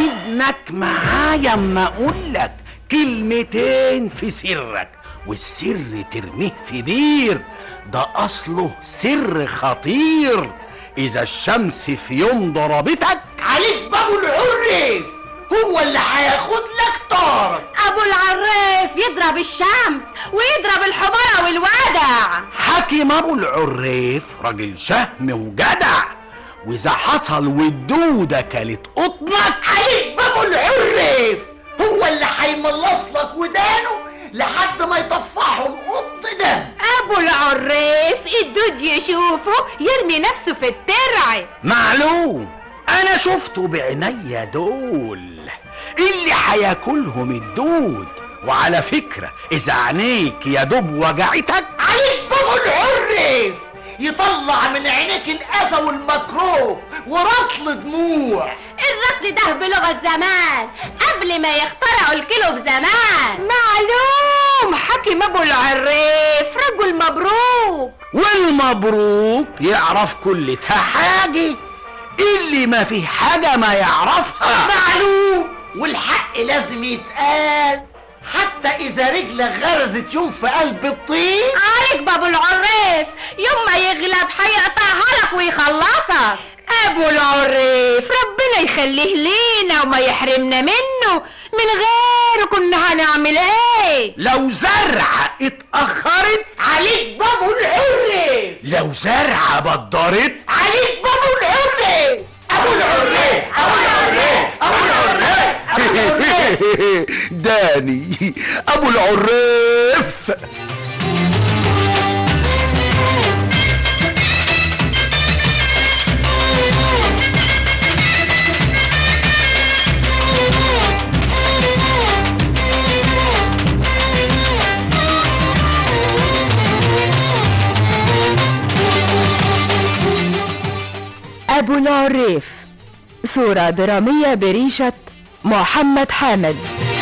ودنك معايا اما اقول لك كلمتين في سرك والسر ترميه في بير ده اصله سر خطير اذا الشمس في يوم ضربتك عليك بابو العريف هو اللي هياخد لك طارك ابو العراف يضرب الشمس ويضرب الحمارة والودع حكيم ابو العريف راجل شهم وجدع واذا حصل والدودة كانت قطنك عليك بابو العريف هو اللي هيملص لك ودانه لحد ما يطفحوا القط دم ابو العراف الدود يشوفه يرمي نفسه في الترع معلوم انا شفته بعينيا دول اللي هياكلهم الدود وعلى فكرة اذا عينيك يا دوب وجعتك عليك بابو العريف يطلع من عينيك الأذى والمكروه ورطل دموع الرطل ده بلغة زمان قبل ما يخترعوا الكيلو بزمان معلوم حكيم ابو العراف رجل مبروك والمبروك يعرف كل حاجة اللي ما فيه حاجة ما يعرفها معلوم والحق لازم يتقال حتى إذا رجلك غرزت يوم في قلب الطين عليك بابو العراف يوم ما يغلب هيقطعها لك ويخلصك ابو العراف ربنا يخليه لينا وما يحرمنا منه من غيره كنا هنعمل ايه لو زرعة اتأخرت عليك بابو العريف لو زرعة بدرت عليك بابو العريف أبو العريف أبو العريف أبو العريف أبو العريف داني ابو العريف أبو العريف صورة درامية بريشة محمد حامد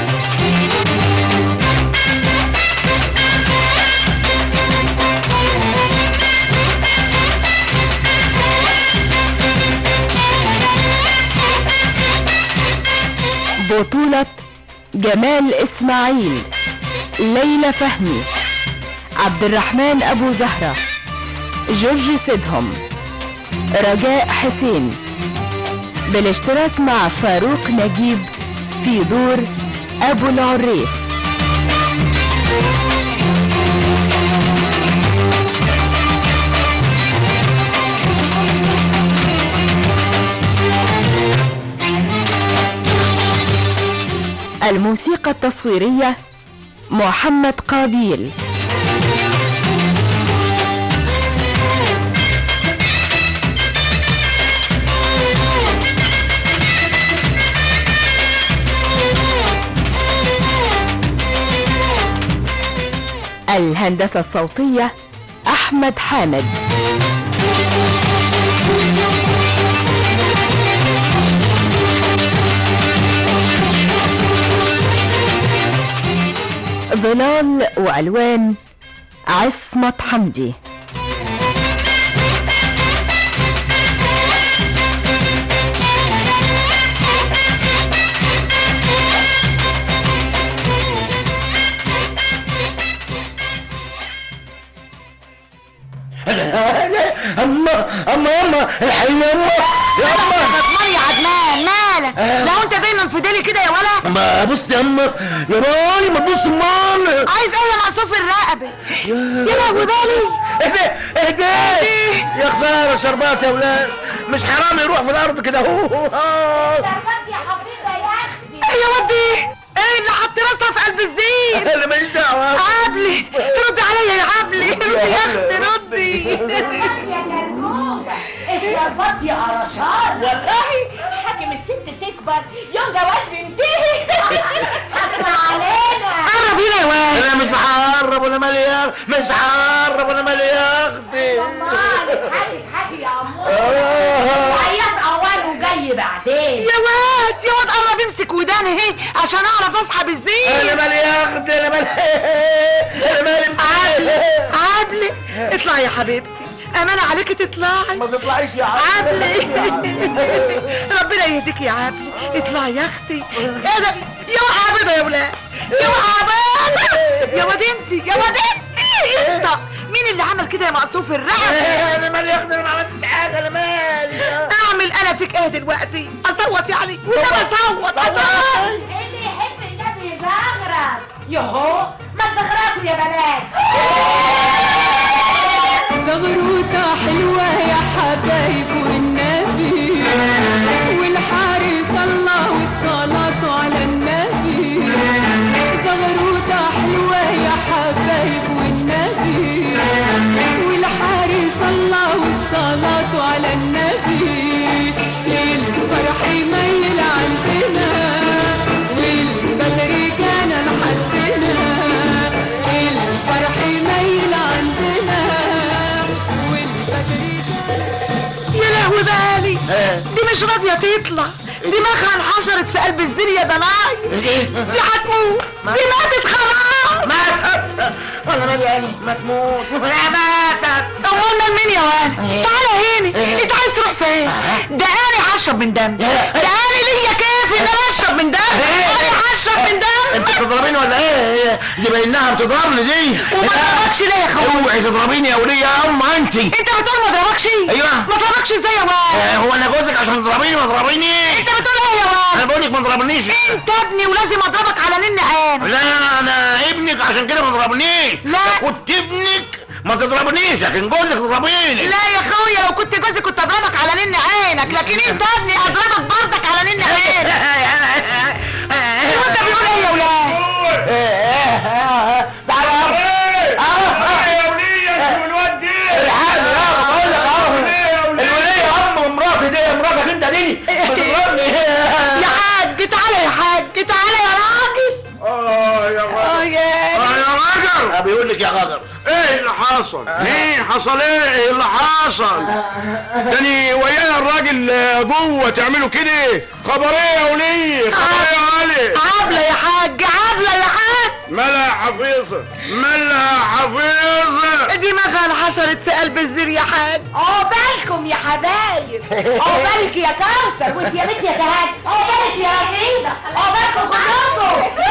بطولة جمال إسماعيل ليلى فهمي عبد الرحمن أبو زهرة جورج سيدهم رجاء حسين بالاشتراك مع فاروق نجيب في دور أبو العريف الموسيقى التصويرية محمد قابيل الهندسة الصوتية أحمد حامد ظلال وألوان عصمت حمدي اما اما اما الحقيقة اما يا اما مال يا عدنان مالك لو انت دايما في ديلي كده يا ولا ما بص يا اما يا باي ما تبص امال عايز ايه يا مقصوف الرقبه يا لهوي بالي اهدي اهدي يا خسارة شربات يا ولاد مش حرام يروح في الارض كده اهو شربات يا حفيظة يا اختي ايه يا ودي ايه اللي حط راسها في قلب الزين اللي ماليش دعوة عبلي ردي عليا يا عبلي ردي يا اختي ردي يا كرموجة الشربات يا قرشان والله حاكم الست تكبر يوم جواز بينتهي حسب علينا قرب هنا يا واد انا مش هقرب ولا مالي يا مش هقرب ولا مالي يا اختي مالك حكي حكي يا عمو عيط اول وجاي بعدين يا واد يا واد قرب امسك وداني اهي عشان اعرف اسحب انا الزين مالي يا اختي انا مالي انا مالي عبلي عبلي اطلع يا حبيبتي امانه عليك تطلعي ما تطلعيش يا عبلي ربنا يهديك يا عبلي اطلعي يا اختي ايه ده يا عبده يا ولاد يا عبده يا واد انت يا واد انت انت مين اللي عمل كده يا مقصوف الرعب انا مالي يا اختي انا ما عملتش حاجه انا مالي اعمل انا فيك ايه دلوقتي اصوت يعني وده بصوت اصوت اللي يحب النبي يزغرط يهو ما تزغرطوا يا بنات زغروطة حلوة يا حبايب والنبي والحارس الله والصلاة على النبي زغروطة حلوة يا حبايب والنبي والحارس الله والصلاة على النبي الفرح يميل عندنا والبدر كان لحدنا الفرح يميل عندنا والبدر كان يا لهوي بالي دي مش راضيه تطلع دماغها انحشرت في قلب الزر يا ضناي دي هتموت دي ماتت خلاص ماتت ولا مالي انا ما تموت لا ماتت امال من مين يا واد تعالى هنا انت عايز تروح فين ده انا هشرب من دم ده انا ليا كيف ان انا اشرب من دم انا هشرب من انت دم بتضربيني ولا ايه؟ دي باينها بتضربني دي وما ضربكش ليه يا اخويا اوعي تضربيني يا وليه يا ام انت انت بتقول ما ضربكش ايوه. ما ضربكش ازاي يا واد آه، هو انا جوزك عشان تضربيني ما تضربينيش انت بتقول ايه يا انا واد بقول لك ما تضربنيش انت ابني ولازم اضربك على نن عين لا انا ابنك عشان كده ما تضربنيش لا. كنت ابنك ما تضربنيش لكن جوزك تضربيني لا يا اخويا لو كنت جوزي كنت اضربك على نن عينك لكن انت ابني اضربك برضك على نن عينك هو انت بيقول ايه يا ولاد تعالى يا ولية شو الواد دي الحال يا بقول لك اهو الولية ام مراتي دي مراتك انت دي بتضربني يا حاج تعالى يا حاج تعالى يا راجل اه يا غدر اه يا اه يا غدر بيقول لك يا غدر ايه اللي حصل؟ مين حصل ايه؟ ايه اللي حصل؟ تاني ويانا الراجل آه، جوه تعملوا كده؟ خبر ايه يا ولية؟ خبر ايه يا علي؟ عبلة يا حاج عبلة يا حاج مالها يا حفيظة؟ مالها يا حفيظة؟ دماغها انحشرت في قلب الزر يا حاج عقبالكم يا حبايب عقبالك يا كوثر وانت يا بنت يا تهاني عقبالك يا رشيدة عقبالكم كلكم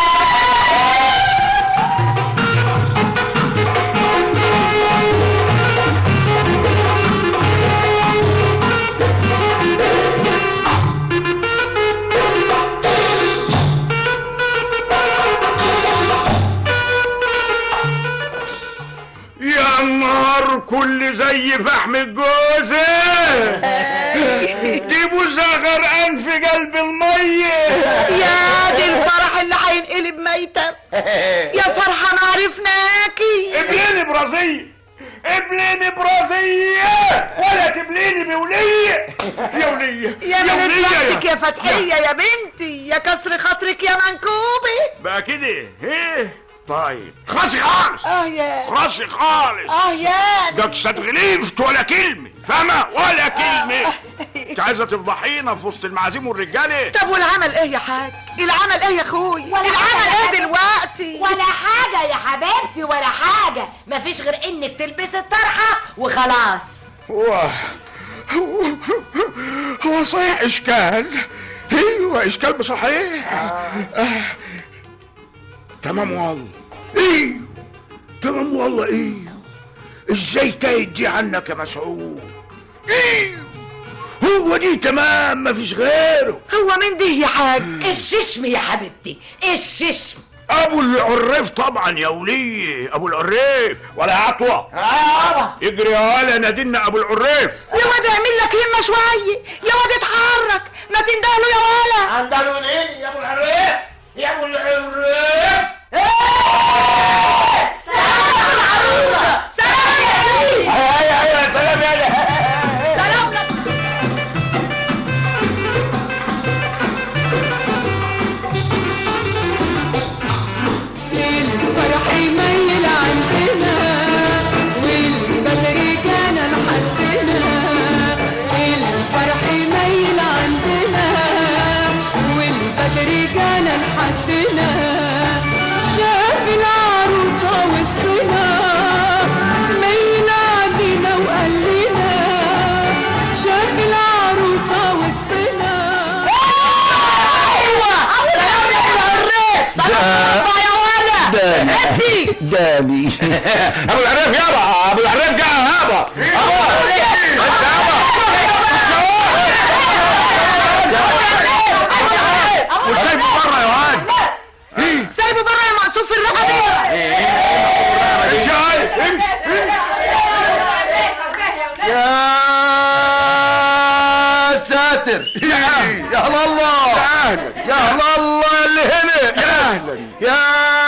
يا نهار كل زي فحم الجوزة دي بوزة غرقان في قلب المية يا دي الفرح اللي هينقلب ميتة يا فرحة ما عرفناكي ابليني برازية ابليني برازية ولا تبليني بولية يا ولية يا من ولية بختك يا فتحية يا بنتي يا كسر خاطرك يا منكوبة بقى كده ايه طيب خلاصي خالص اه يا خلاصي خالص اه يا ده غليفت ولا كلمة فاهمة ولا كلمة انت عايزة تفضحينا في وسط المعازيم والرجالة طب والعمل ايه يا حاج العمل ايه يا اخوي ولا العمل حاجة. ايه دلوقتي ولا حاجة يا حبيبتي ولا حاجة مفيش غير انك تلبسي الطرحة وخلاص هو هو هو صحيح اشكال ايوه اشكال بصحيح آه. تمام والله ايه تمام والله ايه ازاي تايد دي عنك يا مسعود ايه هو دي تمام مفيش غيره هو مين دي يا حاج الششم يا حبيبتي الششم ابو العريف طبعا يا ولي ابو العريف ولا عطوه يجري يا ولا نادينا ابو العريف يا واد اعمل لك همة شوية يا واد اتحرك ما تندهله يا ولا عندنا ايه يا ابو العريف يا ابو العريف ايوه ايوه سلام يا الفرح يميل عندنا والبدر كان لحدنا الفرح يميل عندنا والبدر كان لحدنا شاف العروسة وسطنا ميل علينا داني ابو العريف يابا ابو العريف جاء يابا وسايبه بره يا واد سايبه بره يا مقصوف الرقبه امشي هاي امشي يا ساتر يا يا الله يا اهلا يا الله اللي هنا يا اهلا يا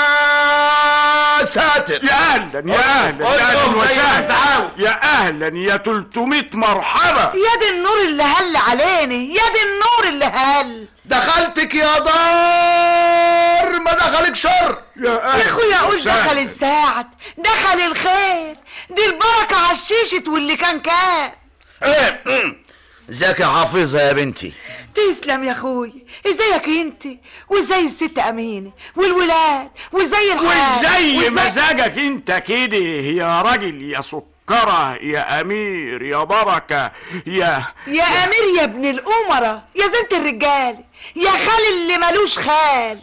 ساتر يا اهلا يا اهلا يا اهلا وسهلا يا اهلا يا 300 مرحبا يا دي النور اللي هل علينا يا دي النور اللي هل دخلتك يا دار ما دخلك شر يا يا اهلا اخويا قول وسهلا. دخل الساعد دخل الخير دي البركه عششت واللي كان كان إيه، أمم. ازيك يا حافظة يا بنتي تسلم يا اخويا ازيك انت وازاي الست امينه والولاد وازاي الحال وازاي وإزاي- مزاجك انت كده يا راجل يا سكرة يا امير يا بركة يا يا امير يا ابن الامراء يا زنت الرجال يا خال اللي ملوش خال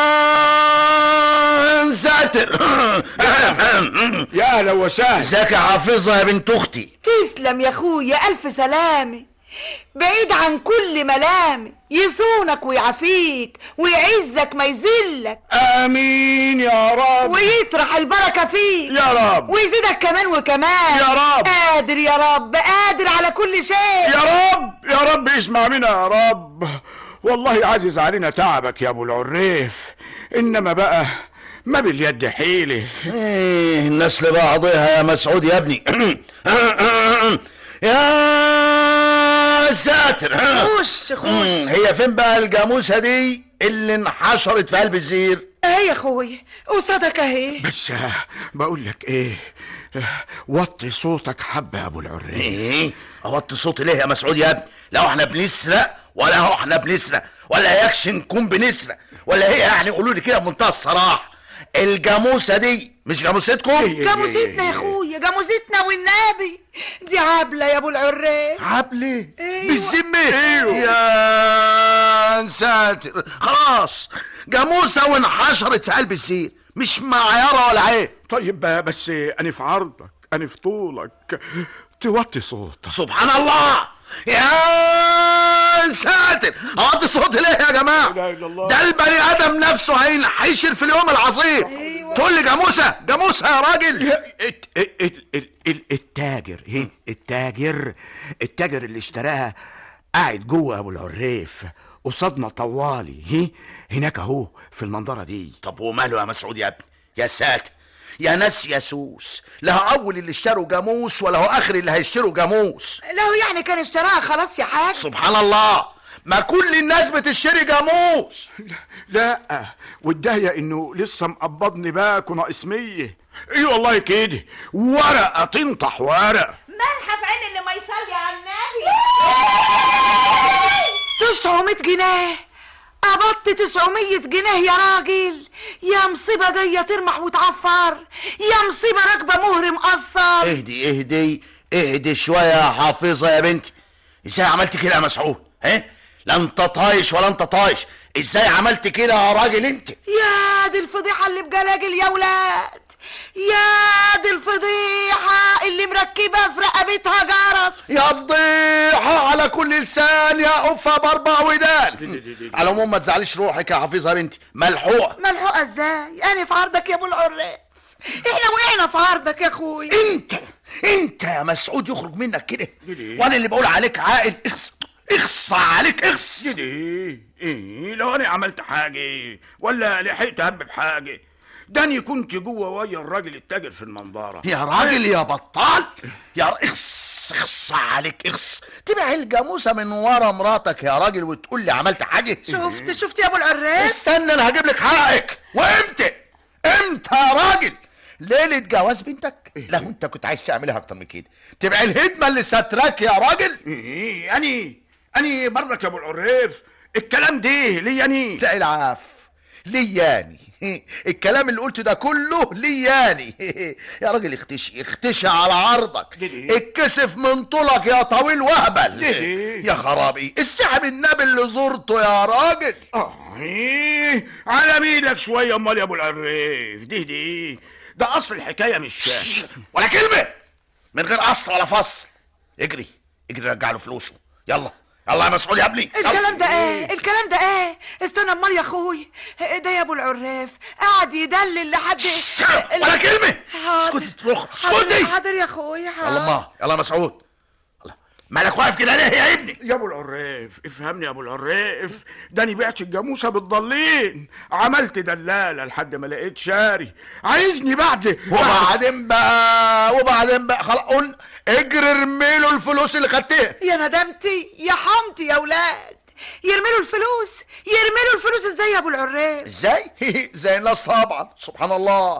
يا ساتر يا اهلا وسهلا ازيك يا حافظة يا بنت اختي تسلم يا اخويا الف سلامه بعيد عن كل ملامه يصونك ويعافيك ويعزك ما يذلك امين يا رب ويطرح البركه فيك يا رب ويزيدك كمان وكمان يا رب. قادر يا رب قادر على كل شيء يا رب يا رب اسمع منا يا رب والله عزيز علينا تعبك يا ابو العريف انما بقى ما باليد حيله ايه الناس لبعضها يا مسعود يا ابني يا ساتر خش خش هي فين بقى الجاموسة دي اللي انحشرت في قلب الزير اهي يا اخويا قصادك اهي بس آه، بقول لك ايه آه، وطي صوتك حبه يا ابو العريف ايه اوطي صوتي ليه يا مسعود يا ابني لو احنا بنسرق ولا هو احنا بنسرق ولا يكش نكون بنسرق ولا هي يعني قولوا لي كده بمنتهى الصراحه الجاموسه دي مش جاموستكم جاموستنا يا اخويا جاموستنا والنبي دي عبله يا ابو العراف عبلة أيوة. بالذمة يا ساتر خلاص جاموسة وانحشرت في قلب الزير مش معيارة ولا عيب طيب آه، بس انا في عرضك انا في طولك توطي صوتك سبحان الله يا ساتر اوطي صوتي ليه يا جماعة لا إله إلا الله. ده البني ادم نفسه هينحشر في اليوم العظيم أيوة. تقول لي جاموسة جاموسة يا راجل الت- ال- ال- ال- ال- التاجر هي التاجر التاجر اللي اشتراها قاعد جوه ابو العريف قصادنا طوالي هي هناك اهو في المنظره دي طب وماله يا مسعود يا ابني يا ساتر يا ناس يا سوس لا هو اول اللي اشتروا جاموس ولا هو اخر اللي هيشتروا جاموس لو يعني كان اشتراها خلاص يا حاج سبحان الله ما كل الناس بتشتري جاموس لا والدهية انه لسه مقبضني باك وناقص مية اي والله كده ورقه تنطح ورقه مالها في عين اللي ما يصلي على النبي 900 جنيه قبضت 900 جنيه يا راجل يا مصيبة جاية ترمح وتعفر يا مصيبة راكبة مهر مقصر اهدي اهدي اهدي شويه يا حافظه يا بنتي ازاي عملت كده يا مسعود ها لا انت طايش ولا انت طايش ازاي عملت كده يا راجل انت يا دي الفضيحة اللي بجلاجل يا ولاد يا دي الفضيحة اللي مركبة في رقبتها جرس يا فضيحة على كل لسان يا أفة بأربع ودان على العموم ما تزعليش روحك يا حفيظة يا بنتي ملحوقة ملحوقة ازاي انا في عرضك يا ابو العراف احنا وقعنا في عرضك يا اخويا انت انت يا مسعود يخرج منك كده وانا اللي بقول عليك عاقل اخص اخص عليك اخص ايه ايه لو انا عملت حاجه ولا لحقت هب بحاجه داني كنت جوه ويا الراجل التاجر في المنظره يا راجل يا بطال يا ر- اخص اخص عليك اخص تبع الجاموسة من ورا مراتك يا راجل وتقول لي عملت حاجة شفت شفت يا ابو العراف استنى انا هجيب لك حقك وامتى امتى يا راجل ليلة جواز بنتك لا انت كنت عايز تعملها اكتر من كده تبقى الهدمة اللي ستراك يا راجل ايه اني اني برضك يا ابو العريف الكلام ده ليه اني تلاقي العاف لياني الكلام اللي قلته ده كله ليالي يا راجل اختشي اختشي على عرضك ليه؟ اتكسف من طولك يا طويل وهبل ليه؟ يا خرابي السحب النبي اللي زرته يا راجل اه إيه؟ على ميلك شويه امال يا ابو العريف دي دي ده اصل الحكايه مش ولا كلمة من غير قص ولا فص اجري اجري رجع له فلوسه يلا يلا يا مسعود يا ابني يلا. الكلام ده ايه الكلام ده ايه استنى امال يا اخوي ده يا ابو العراف قاعد يدلل لحد شش، ولا كلمة حاضر. اسكتي تروح حاضر- اسكتي حاضر يا اخوي حاضر يلا ما يلا يا مسعود يلا. مالك واقف كده ليه يا ابني يا ابو العريف افهمني يا ابو العريف ده انا بعت الجاموسه بالضالين عملت دلاله لحد ما لقيت شاري عايزني بعد وبعدين بقى وبعدين بقى خلاص قلنا اجري ارمي له الفلوس اللي خدتها يا ندمتي يا حمتي يا ولاد يرملوا الفلوس يرملوا الفلوس ازاي يا ابو العراف ازاي زي الناس طبعا سبحان الله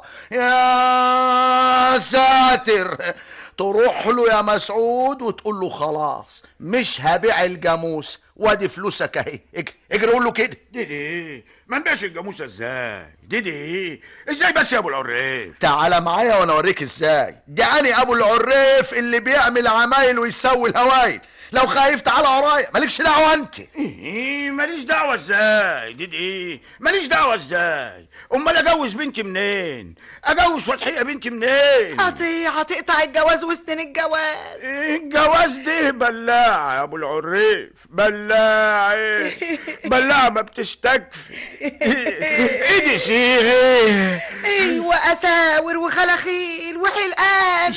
يا ساتر تروح له يا مسعود وتقول له خلاص مش هبيع الجاموس وادي فلوسك اهي اجري اجري قول له كده دي دي ما نبيعش الجاموسه ازاي دي دي ازاي بس يا ابو العريف تعالى معايا وانا اوريك ازاي دعاني ابو العريف اللي بيعمل عمايل ويسوي الهوايل لو خايف تعالى ورايا مالكش دعوه انت ايه ماليش دعوه ازاي دي دي ماليش دعوه ازاي امال اجوز بنتي منين اجوز فتحيه بنتي منين هتي هتقطع الجواز وسنين الجواز إيه الجواز ده بلاعة يا ابو العريف بلاعة بلاعة ما بتستكفي ايدي سيغي ايوه اساور وخلاخيل وحلقات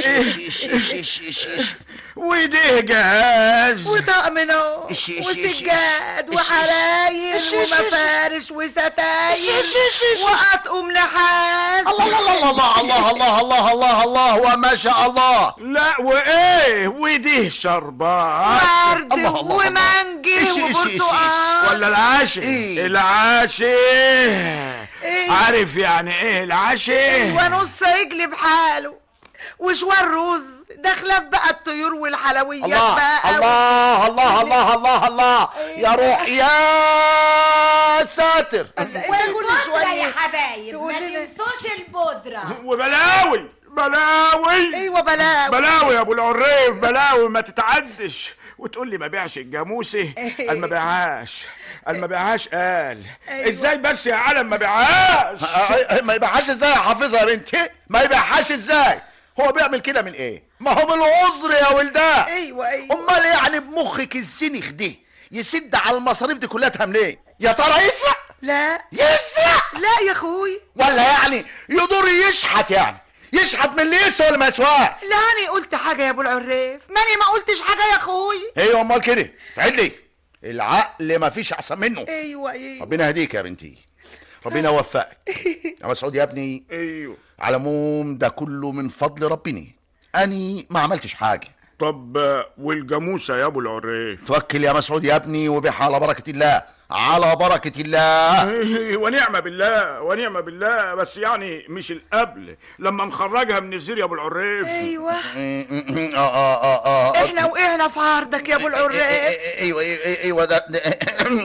وايديه جهاز وطقم نوم إيش- إيش- إيش- وسجاد إيش- وحراير إيش- إيش- ومفارش وستاير إيش- إيش- إيش- واطقم نحاس الله الله الله الله الله الله الله الله وما شاء الله لا وايه وايديه شربات ورد الله- الله- الله. ومانجي إيش- إيش- إيش- وبرتقال ولا العاشي إيه؟ العاشي إيه؟ عارف يعني ايه العاشي ونص عجل بحاله وشوار رز ده خلاف بقى الطيور والحلويات الله بقى الله الله الله الله الله يا روح يا ساتر انت كل والبودرة يا شويه حبايب تقول ما لنا- تنسوش البودرة وبلاوي بلاوي ايوه بلاوي بلاوي يا ابو العريف بلاوي ما تتعدش وتقول لي ما بيعش الجاموسه قال ما بيعهاش قال ما بيعهاش قال أيوة. ازاي بس يا علم ما بيعهاش ما يبيعهاش ازاي يا حافظها يا بنتي ما يبيعهاش ازاي هو بيعمل كده من ايه ما هو من العذر يا ولدان ايوه ايوه امال يعني بمخك الزنخ دي يسد على المصاريف دي كلها منين يا ترى يسرق لا يسرق لا يا اخوي ولا يعني يدور يشحت يعني يشحت من اللي يسوى ولا ما يسواش لا انا قلت حاجه يا ابو العراف ماني ما قلتش حاجه يا اخوي ايوه امال كده تعد لي العقل ما فيش احسن منه ايوه ايوه ربنا يهديك يا بنتي ربنا يوفقك يا مسعود يا ابني ايوه على العموم ده كله من فضل ربنا اني ما عملتش حاجه طب آه، والجاموسه يا ابو العريف توكل يا مسعود يا ابني وبيح على بركه الله على بركه الله إيه، ونعم بالله ونعم بالله بس يعني مش القبل لما نخرجها من الزير يا ابو العريف ايوه اه اه اه اه احنا وقعنا في عرضك يا ابو العراف ايوه ايوه ايوه ده ده-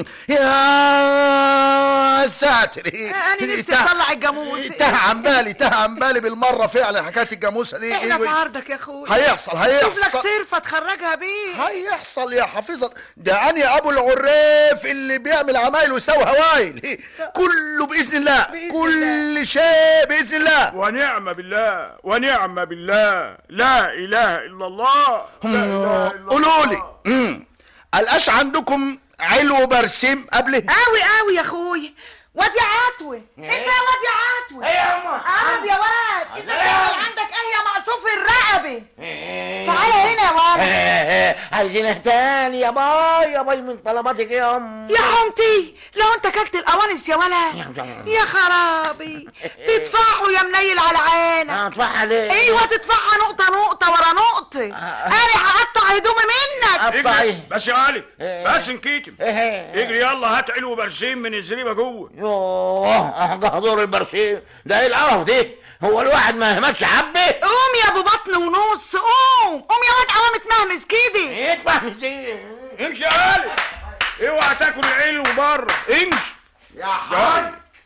يا ساتر انا نفسي اطلع الجاموس تاه عن بالي تاه عن بالي بالمره فعلا حكايه الجاموسه دي احنا في أيوة. عرضك يا اخوي هيحصل شوف لك هيحصل صرفه تخرجها بيه هيحصل يا حفيظة ده أنا أبو العراف اللي بيعمل عمايل ويسوي هوايل كله بإذن الله بإذن كل شيء بإذن الله ونعم بالله ونعم بالله لا اله الا الله لا اله الا الله قولوا لي مم. قلقاش عندكم علو برسيم قبل قوي قوي يا اخوي وادي عتوه انت يا وادي عتوه ايه يا امه قرب يا واد انت بتعمل عندك ايه يا مقصوف الرقبه تعالى هنا يا واد عايزين تاني يا باي يا باي من طلباتك يا ام يا حمتي لو انت اكلت القوانص يا ولا يا خرابي تدفعه يا منيل على عينك هدفع عليك ايوه تدفعها نقطه نقطه ورا نقطه انا هقطع هدومي منك قطع اجري ايه بس يا علي إيه. بس نكيتم ايه اجري يلا هات علو برسيم من الزريبه جوه يوه احضر البرسيم ده ايه القرف دي هو الواحد ما يهمكش حبه قوم يا ابو بطن ونص قوم قوم يا واد قوام اتمهمس كده يدفع مش دي امشي يا علي اوعى تاكل العلو بره امشي يا حاج.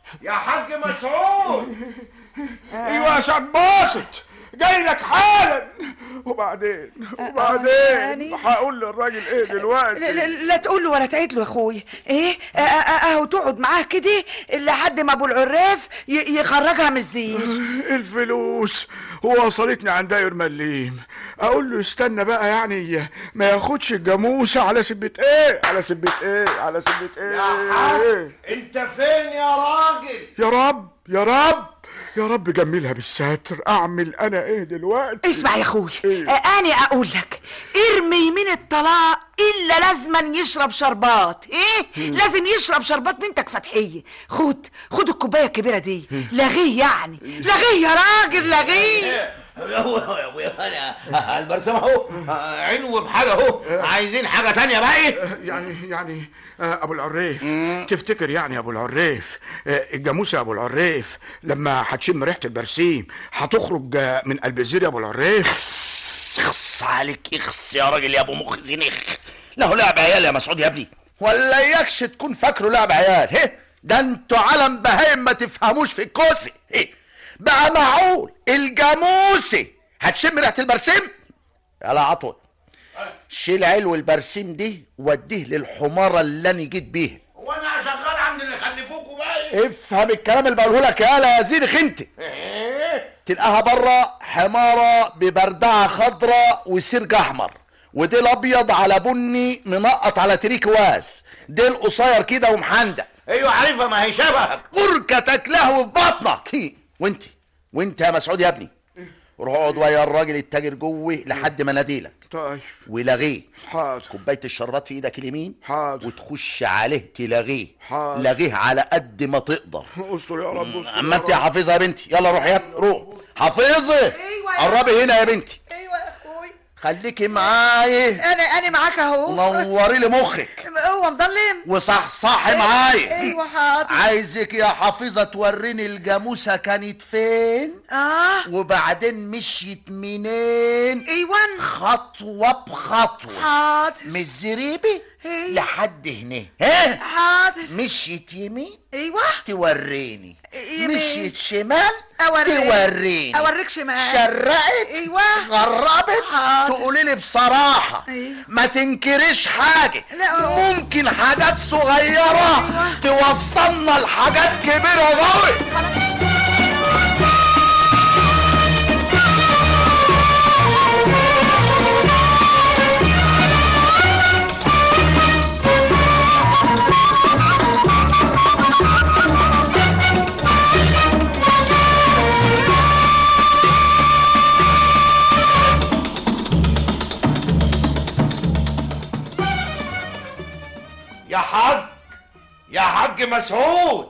يا حاج مسعود ايوه يا سعد باسط جاي لك حالا وبعدين وبعدين يعني؟ هقول للراجل ايه لا, دلوقتي لا, لا تقول له ولا تعيد له يا اخويا ايه آه، آه، آه، اهو تقعد معاه كده لحد ما ابو العراف ي- يخرجها من الزير الفلوس وصلتني عند داير مليم اقول له استنى بقى يعني ما ياخدش الجاموسه على سبة ايه على سبة ايه على سبة يا حاج ايه انت فين يا راجل يا رب يا رب يا رب جملها بالستر اعمل انا ايه دلوقتي اسمع يا اخويا إيه؟ آه، انا اقول لك ارمي من الطلاق الا لازما يشرب شربات ايه لازم يشرب شربات بنتك فتحيه خد خد الكوبايه الكبيره دي لغيه يعني لغيه يا راجل لغيه البرسيم اهو عينه بحاجه اهو عايزين حاجه تانية بقى ايه يعني يعني آه، ابو العريف تفتكر يعني يا ابو العريف آه، الجاموسه يا ابو العريف لما هتشم ريحه البرسيم هتخرج آه، من قلب الزير يا ابو العريف اخص عليك اخص يا راجل يا ابو مخ زنيخ له لعب عيال يا مسعود يا ابني ولا اياكش تكون فاكره لعب عيال هيه ده انتوا علم بهايم ما تفهموش في الكوسي هيه بقى معقول الجاموسه هتشم ريحه البرسيم يلا عطوه شيل علو البرسيم دي وديه للحماره اللي انا جيت بيها وانا شغال عند اللي خلفوكوا بقى إيه؟ افهم الكلام اللي بقوله لك يالا يا زينخ انت ايه تلقاها بره حماره ببردعه خضراء وسرج احمر ودي الابيض على بني منقط على تريك واس دي القصير كده ومحندق ايوه عارفها ما هي شبهك قركتك لهو في بطنك هي. وانت وانت يا مسعود يا ابني روح اقعد ويا الراجل التاجر جوه لحد ما ناديلك طيب ولغيه حاضر كوبايه الشربات في ايدك اليمين حاضر. وتخش عليه تلغيه حاضر. لغيه على قد ما تقدر استر يا رب استر اما انت يا حافظه يا بنتي يلا روح يا ابني روح حافظه أيوة يا قربي هنا يا بنتي ايوه يا اخويا خليكي معايا انا انا معاك اهو نوري لي مخك هو مضلم وصحصحي معايا ايوه حاضر عايزك يا حافظه توريني الجاموسه كانت فين اه وبعدين مشيت منين ايوان خطوه بخطوه حاضر من الزريبه إيه. لحد هنا ها حاضر مشيت يمين ايوه توريني يمين. مشيت شمال اوريك توريني اوريك شمال شرقت ايوه غربت حاضر. تقولي لي بصراحة أيوة. ما تنكريش حاجة لا. ممكن حاجات صغيرة أيوة. توصلنا لحاجات كبيرة قوي يا حاج يا حاج مسعود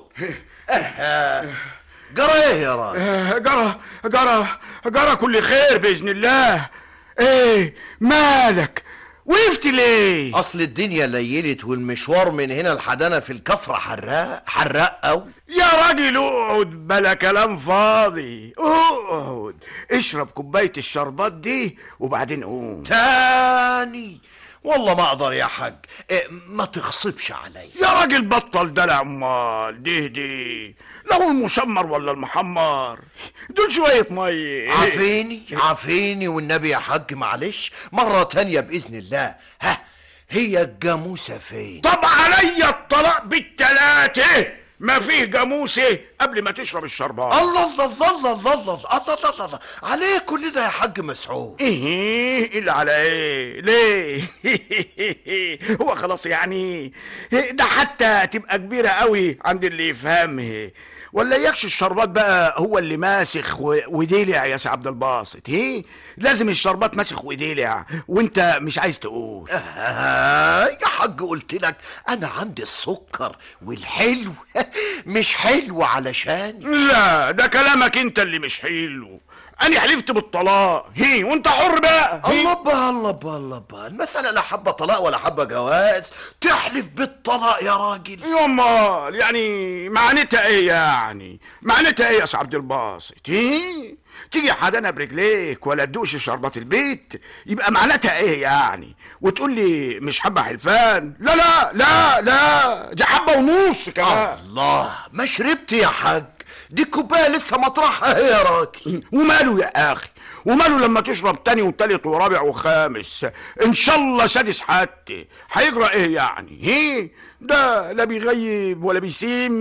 جرى ايه يا راجل آه، جرى جرى جرى كل خير باذن الله ايه مالك وقفت ليه اصل الدنيا ليلت والمشوار من هنا لحدنا في الكفرة حراق حراق قوي يا راجل اقعد بلا كلام فاضي اقعد اشرب كوبايه الشربات دي وبعدين قوم تاني والله ما اقدر يا حاج إيه ما تغصبش عليا يا راجل بطل دلع امال دي دي لو المشمر ولا المحمر دول شويه ميه عافيني عافيني والنبي يا حاج معلش مرة تانية بإذن الله ها هي الجاموسة فين طب عليا الطلاق بالتلاتة ما فيه جاموسة قبل ما تشرب الشربات الله الله الله الله الله الله الله الله الله عليه كل ده يا حاج مسعود ايه اللي على ايه ليه هو خلاص يعني ده حتى تبقى كبيرة قوي عند اللي يفهمه ولا يكش الشربات بقى هو اللي ماسخ و- وديلع يا سي عبد الباسط ايه لازم الشربات ماسخ وديلع وانت مش عايز تقول آه يا حاج قلت لك انا عندي السكر والحلو مش حلو علشان لا ده كلامك انت اللي مش حلو انا حلفت بالطلاق هي وانت حر بقى هي. الله بقى الله بقى الله بقى المسألة لا حبة طلاق ولا حبة جواز تحلف بالطلاق يا راجل يمال يعني معناتها ايه يعني معناتها ايه يا سي عبد الباسط ايه تيجي حدانا برجليك ولا تدوش شربات البيت يبقى معناتها ايه يعني وتقول لي مش حبه حلفان لا لا لا لا دي حبه ونص كمان الله ما شربت يا حاج دي كوباية لسه مطرحها هي يا راجل وماله يا اخي وماله لما تشرب تاني وتالت ورابع وخامس ان شاء الله سادس حتى هيجرى ايه يعني هي ده لا بيغيب ولا بيسيم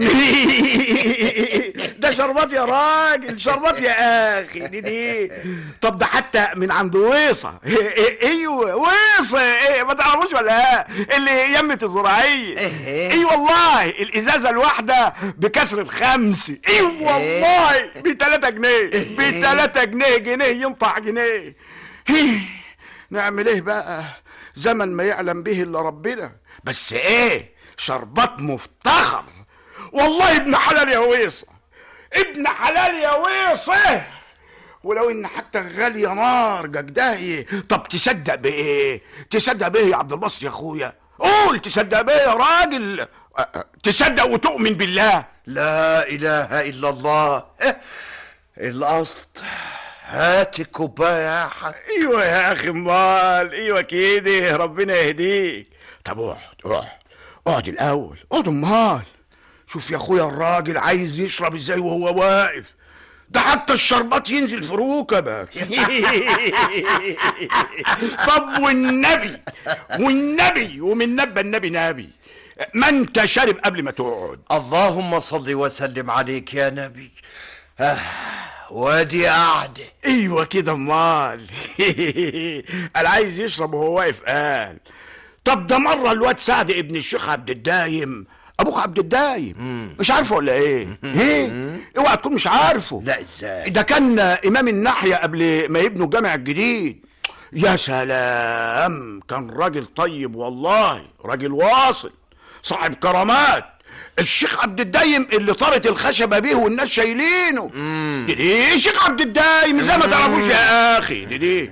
ده شربات يا راجل شربات يا اخي دي دي طب ده حتى من عند ويصه ايوه ويصه ايه ما تعرفوش ولا ايه اللي يمة الزراعيه اي والله الازازه الواحده بكسر الخمس اي والله ب 3 جنيه ب 3 جنيه جنيه ينفع جنيه هيه، نعمل ايه بقى زمن ما يعلم به الا ربنا بس ايه شربات مفتخر والله ابن حلال يا ويصه ابن حلال يا ويصه ولو ان حتى غاليه نار جداهي طب تصدق بايه تصدق بايه يا عبد الباسط يا اخويا قول تصدق بايه يا راجل أه، أه، تصدق وتؤمن بالله لا إله إلا الله إيه، القصد هات الكوباية يا حاج ايوه يا اخي امال ايوه كده ربنا يهديك طب اقعد اقعد اقعد الاول اقعد امال شوف يا اخويا الراجل عايز يشرب ازاي وهو واقف ده حتى الشربات ينزل في ركبك طب والنبي والنبي ومن نبى النبي نبي ما انت شارب قبل ما تقعد اللهم صل وسلم عليك يا نبي آه وادي قعدة ايوه كده امال انا عايز يشرب وهو واقف قال طب ده مره الواد سعد ابن الشيخ عبد الدايم ابوك عبد الدايم مش عارفه ولا ايه ايه اوعى تكون مش عارفه لا ازاي ده كان امام الناحيه قبل ما يبنوا الجامع الجديد يا سلام كان راجل طيب والله راجل واصل صاحب كرامات الشيخ عبد الدايم اللي طارت الخشبه بيه والناس شايلينه دي دي الشيخ عبد الدايم زي ما تعرفوش يا اخي دي دي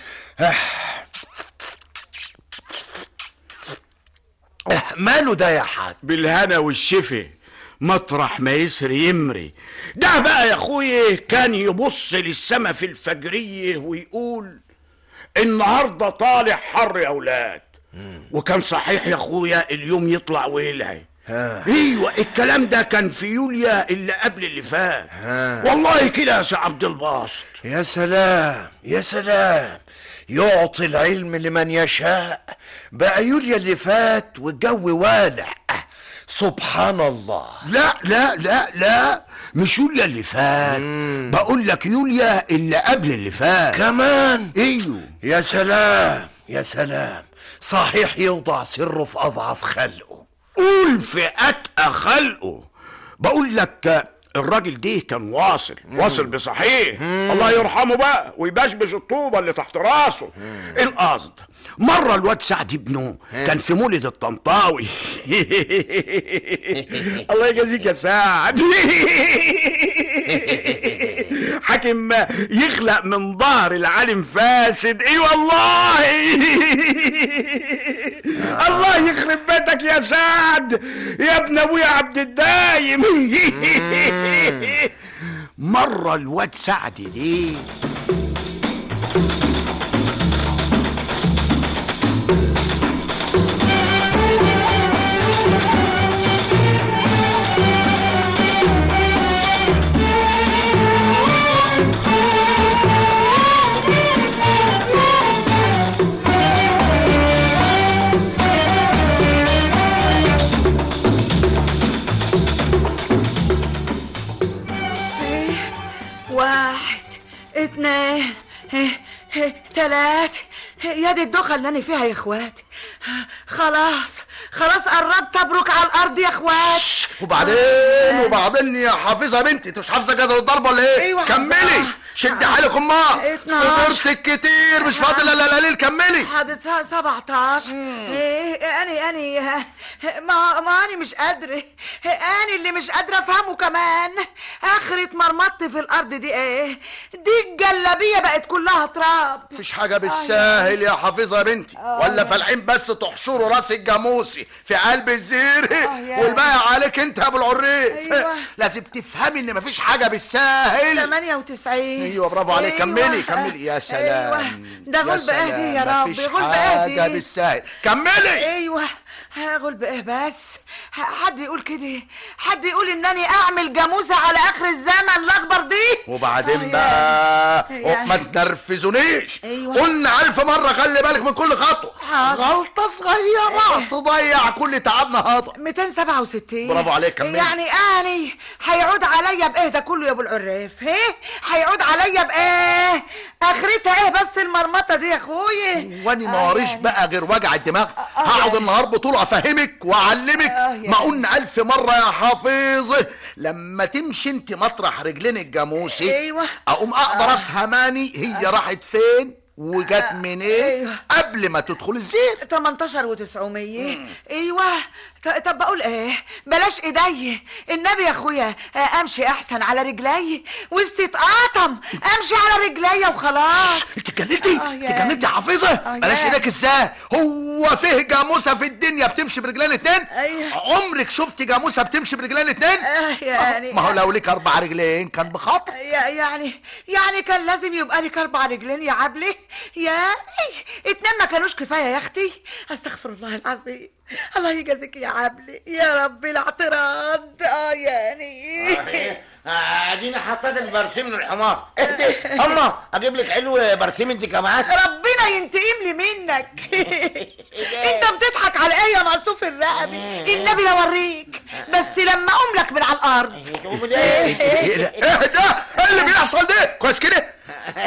آه، ماله ده يا حاج بالهنا والشفا مطرح ما يسري يمري ده بقى يا اخويا كان يبص للسما في الفجريه ويقول النهارده طالع حر يا اولاد وكان صحيح يا اخويا اليوم يطلع ويلعي ايوه الكلام ده كان في يوليا اللي قبل اللي فات والله كده يا سي عبد الباسط يا سلام يا سلام يعطي العلم لمن يشاء بقى يوليا اللي فات والجو والع سبحان الله لا لا لا لا مش يوليا اللي فات بقول لك يوليا اللي قبل اللي فات كمان ايوه يا سلام يا سلام صحيح يوضع سره في أضعف خلقه قول في اتقى خلقه بقول لك الراجل ده كان واصل واصل بصحيح الله يرحمه بقى ويبشبش الطوبه اللي تحت راسه القصد مره الواد سعد ابنه كان في مولد الطنطاوي الله يجازيك يا سعد حاكم يخلق من ظهر العالم فاسد اي والله الله يخرب بيتك يا سعد يا ابن ابويا عبد الدايم مرة الواد سعد ليه إيه، واحد اتنين إيه، إيه، تلات يا دي الدخل اللي انا فيها يا اخواتي خلاص خلاص قربت ابرك على الارض يا اخوات وبعدين وبعدين وبعدين يا حافظه بنتي انت مش حافظه قدر الضرب ولا ايه أيوة كملي حافظة. شدي حالك امال 12. صبرتك كتير مش فاضل الا قليل كملي حادثة 17 ايه اني اني ما ما اني مش قادرة اني اللي مش قادرة افهمه كمان اخرة مرمطت في الارض دي ايه دي الجلابية بقت كلها تراب مفيش حاجة بالساهل يا حافظة يا بنتي ولا فالعين بس تحشروا راس الجاموسي في قلب الزير يا. والباقي عليك انت يا ابو العريف أيوة. لازم تفهمي ان مفيش حاجة بالساهل 98 ايوه برافو عليك أيوة. كملي كملي يا سلام ايوه ده يا غلب اهدي يا سلام، رب مفيش غلب حاجة اهدي بالساهل كملي ايوه غلب ايه بس ح- حد يقول كده حد يقول انني اعمل جاموسه على اخر الزمن الاخضر دي وبعدين آه، بقى يا- ما تنرفزونيش أيوة. قلنا ألف مرة خلي بالك من كل خطوة حاضر. غلطة صغيرة تضيع كل تعبنا هذا 267 برافو عليك، كملي. يعني اني هيعود عليا بايه ده كله يا ابو العراف ايه هيعود عليا بايه اخرتها ايه بس المرمطه دي يا اخويا واني ما آه، وريش يعني. بقى غير وجع الدماغ آه، هقعد يعني. النهار بطول افهمك واعلمك آه، يعني. ما قلنا الف مره يا حافظه لما تمشي انت مطرح رجلين الجاموسي ايوه اقوم اقدر افهماني هي راحت فين وجت منين أيوة. قبل ما تدخل الزيت 18 و900 ايوه ط- طب بقول ايه بلاش ايدي النبي يا اخويا آه، امشي احسن على رجلي واستتقاطم امشي على رجلي وخلاص انت اتجننتي آه، انت يا. اتجننتي يا حافظه آه، بلاش يا. ايدك ازاي هو فيه جاموسه في الدنيا بتمشي برجلين اتنين أيوة. عمرك شفت جاموسه بتمشي برجلين اتنين آه، يعني ما هو لو ليك اربع رجلين كان بخطر يا- يعني يعني كان لازم يبقى لك اربع رجلين يا عبلي يعني اتنين ما كانوش كفايه يا اختي استغفر الله العظيم الله يجازيك يا عبلي يا رب الاعتراض اه يعني ادينا حطيت البرسيم من الحمار اهدي الله اجيب لك حلو برسيم انت كمان ربنا ينتقم لي منك انت بتضحك على ايه يا مقصوف الرقبي النبي لا اوريك بس لما اقوم لك من على الارض ايه ده ايه ده ايه اللي بيحصل ده كويس كده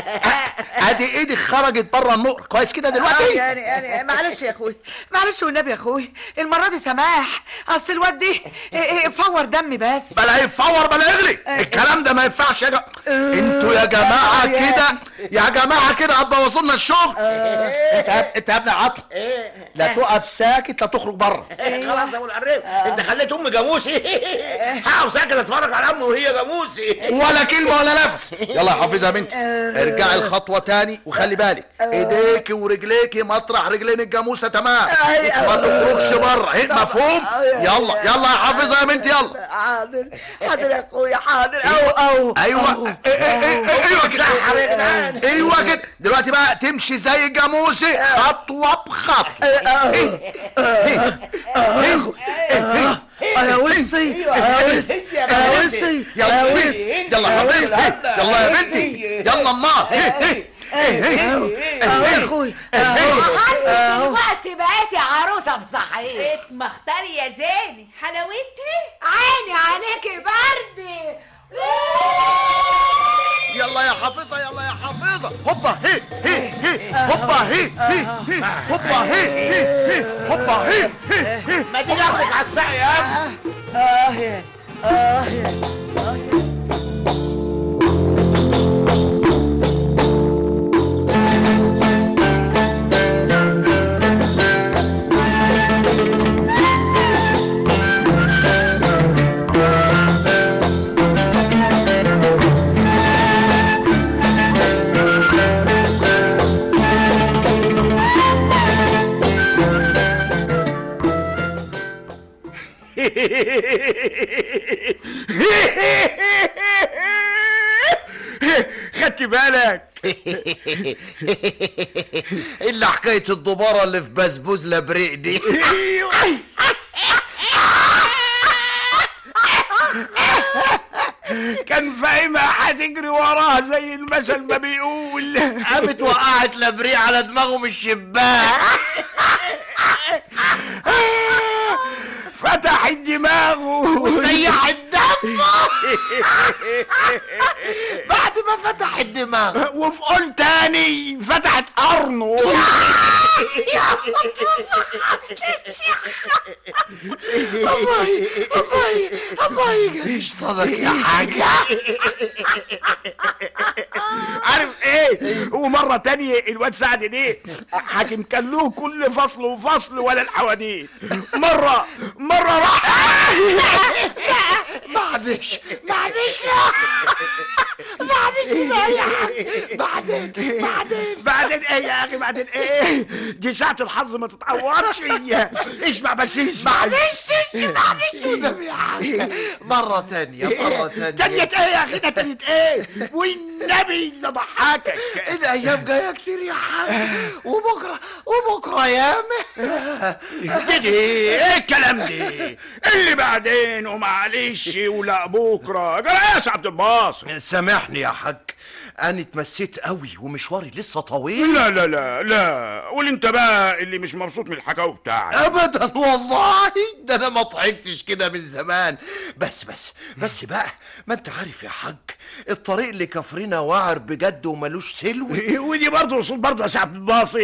ادي ايدي خرجت بره النور كويس كده آه، دلوقتي يعني يعني معلش يا اخوي معلش والنبي يا اخوي المره دي سماح اصل الواد دي إيه، إيه، فور دمي بس بلا يفور بلا يغلي الكلام ده ما ينفعش يا جماعه انتوا يا جماعه يا. كده يا جماعه كده هتبوظوا لنا الشغل انت يا- انت يا ابن عطل لا تقف ساكت لا تخرج بره خلاص يا ابو العريف انت خليت امي جاموسي هقف ساكت اتفرج على امي وهي جاموسي ولا كلمه ولا نفس يلا يا حافظه يا بنتي ارجعي الخطوه تاني وخلي بالك ايديكي ورجليكي مطرح رجلين الجاموسه تمام ما تخرجش بره هيك مفهوم يلا يلا يا حافظه يا بنتي يلا حاضر حاضر يا اخويا حاضر او او ايوه إيه- إيه- إيه- ايوه كده ايوه كده دلوقتي بقى تمشي زي الجاموسي خطوه بخطوه إيه؟ إيه؟ إيه؟ إيه؟ يا وسطي يا وسطي يا وسطي يلا يا بنتي وسطي يلا يا بنتي يلا يا بنتي يلا امال إيه؟ إيه؟ إيه؟ إيه؟ اهو يا إيه؟ اخوي دلوقتي بقيتي عروسه بصحيح مختاري يا زيني حلاوتي عيني عليكي بردي يلا يا حافظه يلا يا حافظه هوبا هي هي هي هوبا هي هي هي هوبا هي هي هي هوبا هي هي هي ما تيجي اخدك على الساعه يا عم اه يا اه يا خدت بالك الا حكايه الدباره اللي في بسبوز لبريق دي كان فاهمها هتجري وراها زي المثل ما بيقول قامت وقعت لبريق على دماغه من الشباك فتحت دماغه وسيح الدم بعد ما فتح الدماغ وفي قول تاني فتحت قرنه الله الله الله يجازي شطانك يا حاج عارف ايه ومره تانية الواد سعد دي حاكم كان له كل فصل وفصل ولا الحواديت مره مره راح معلش معلش معلش بقى يا حاج بعدين بعدين بعدين ايه يا اخي بعدين ايه دي ساعة الحظ ما تتعوضش اسمع بس اسمع معلش معلش والنبي يا حاج مرة تانية مرة تانية تانية ايه يا اخي ده تانية ايه والنبي اللي ضحكك الأيام جاية كتير يا حاج وبكرة وبكرة ياما كده ايه الكلام ده اللي بعدين ومعلش ولا بكره جرى ايه يا سعد الباسط سامحني يا حاج أنا اتمسيت قوي ومشواري لسه طويل لا لا لا لا قول انت بقى اللي مش مبسوط من الحكاوي بتاعك ابدا والله ده انا ما ضحكتش كده من زمان بس بس بس بقى ما انت عارف يا حاج الطريق لكفرنا واعر بجد وملوش سلو ودي برضه وصول برضه يا سعد الباسط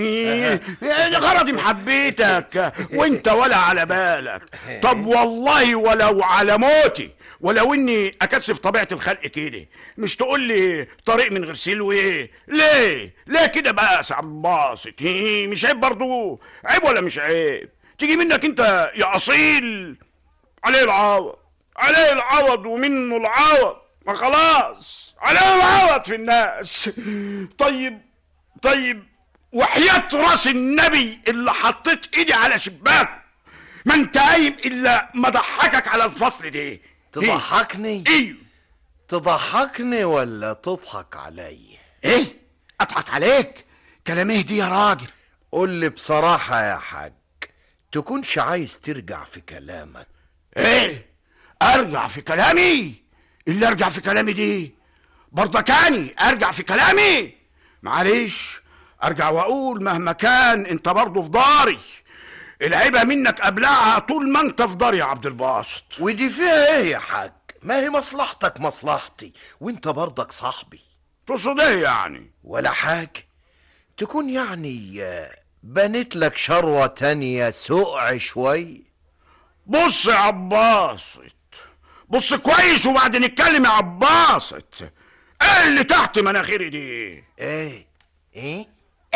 غرضي محبيتك وانت ولا على بالك طب والله ولو على موتي ولو اني اكثف طبيعه الخلق كده مش تقول لي طريق من غير سلوى ليه ليه كده بقى يا سعد الباسط هي، مش عيب برضه عيب ولا مش عيب تيجي منك انت يا اصيل عليه العوض عليه العوض ومنه العوض ما خلاص عليه العوض في الناس طيب طيب وحياة راس النبي اللي حطيت ايدي على شباكه ما انت قايم الا ما ضحكك على الفصل ده تضحكني ايوه تضحكني ولا تضحك علي ايه اضحك عليك كلام ايه دي يا راجل قول لي بصراحة يا حاج تكونش عايز ترجع في كلامك ايه ارجع في كلامي اللي ارجع في كلامي دي برضكاني ارجع في كلامي معلش ارجع واقول مهما كان انت برضه في داري العيبه منك ابلعها طول ما انت في داري يا عبد الباسط ودي فيها ايه يا حاج ما هي مصلحتك مصلحتي وانت برضك صاحبي تقصد ايه يعني ولا حاجة تكون يعني آه، بنيت لك شروة تانية سقع شوي بص يا عباسط بص كويس وبعد نتكلم يا عباسط ايه اللي تحت مناخيري دي ايه ايه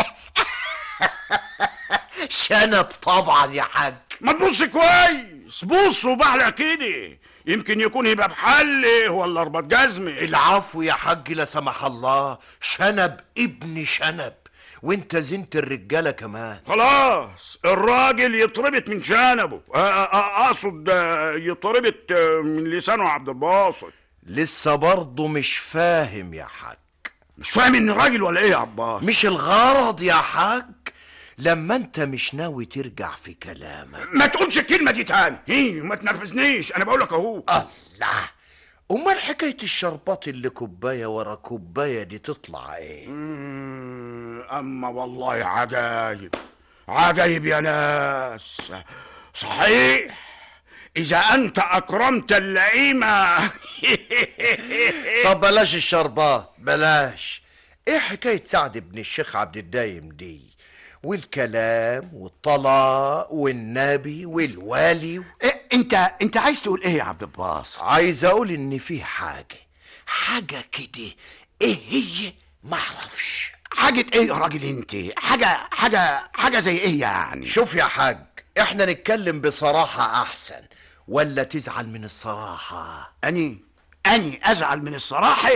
شنب طبعا يا حاج ما تبص كويس بص وبحلق كده يمكن يكون يبقى بحل ولا اربط جزمه العفو يا حاج لا سمح الله شنب ابن شنب وانت زنت الرجالة كمان خلاص الراجل يتربط من شنبه أ- أ- اقصد آه، يتربط آه، من لسانه عبد الباسط لسه برضه مش فاهم يا حاج مش فاهم ان راجل ولا ايه يا عباس مش الغرض يا حاج لما انت مش ناوي ترجع في كلامك ما تقولش الكلمه دي تاني هي ما تنرفزنيش انا بقول لك اهو الله امال حكاية الشربات اللي كوباية ورا كوباية دي تطلع ايه مم، اما والله عجايب عجايب يا ناس صحيح اذا انت اكرمت اللئيمه طب بلاش الشربات بلاش ايه حكاية سعد بن الشيخ عبد الدايم دي والكلام والطلاق والنبي والوالي إيه انت انت عايز تقول ايه يا عبد الباسط عايز اقول ان في حاجة حاجة كده ايه هي معرفش حاجه ايه يا راجل انت حاجه حاجه حاجه زي ايه يعني شوف يا حاج احنا نتكلم بصراحة احسن ولا تزعل من الصراحة اني اني ازعل من الصراحه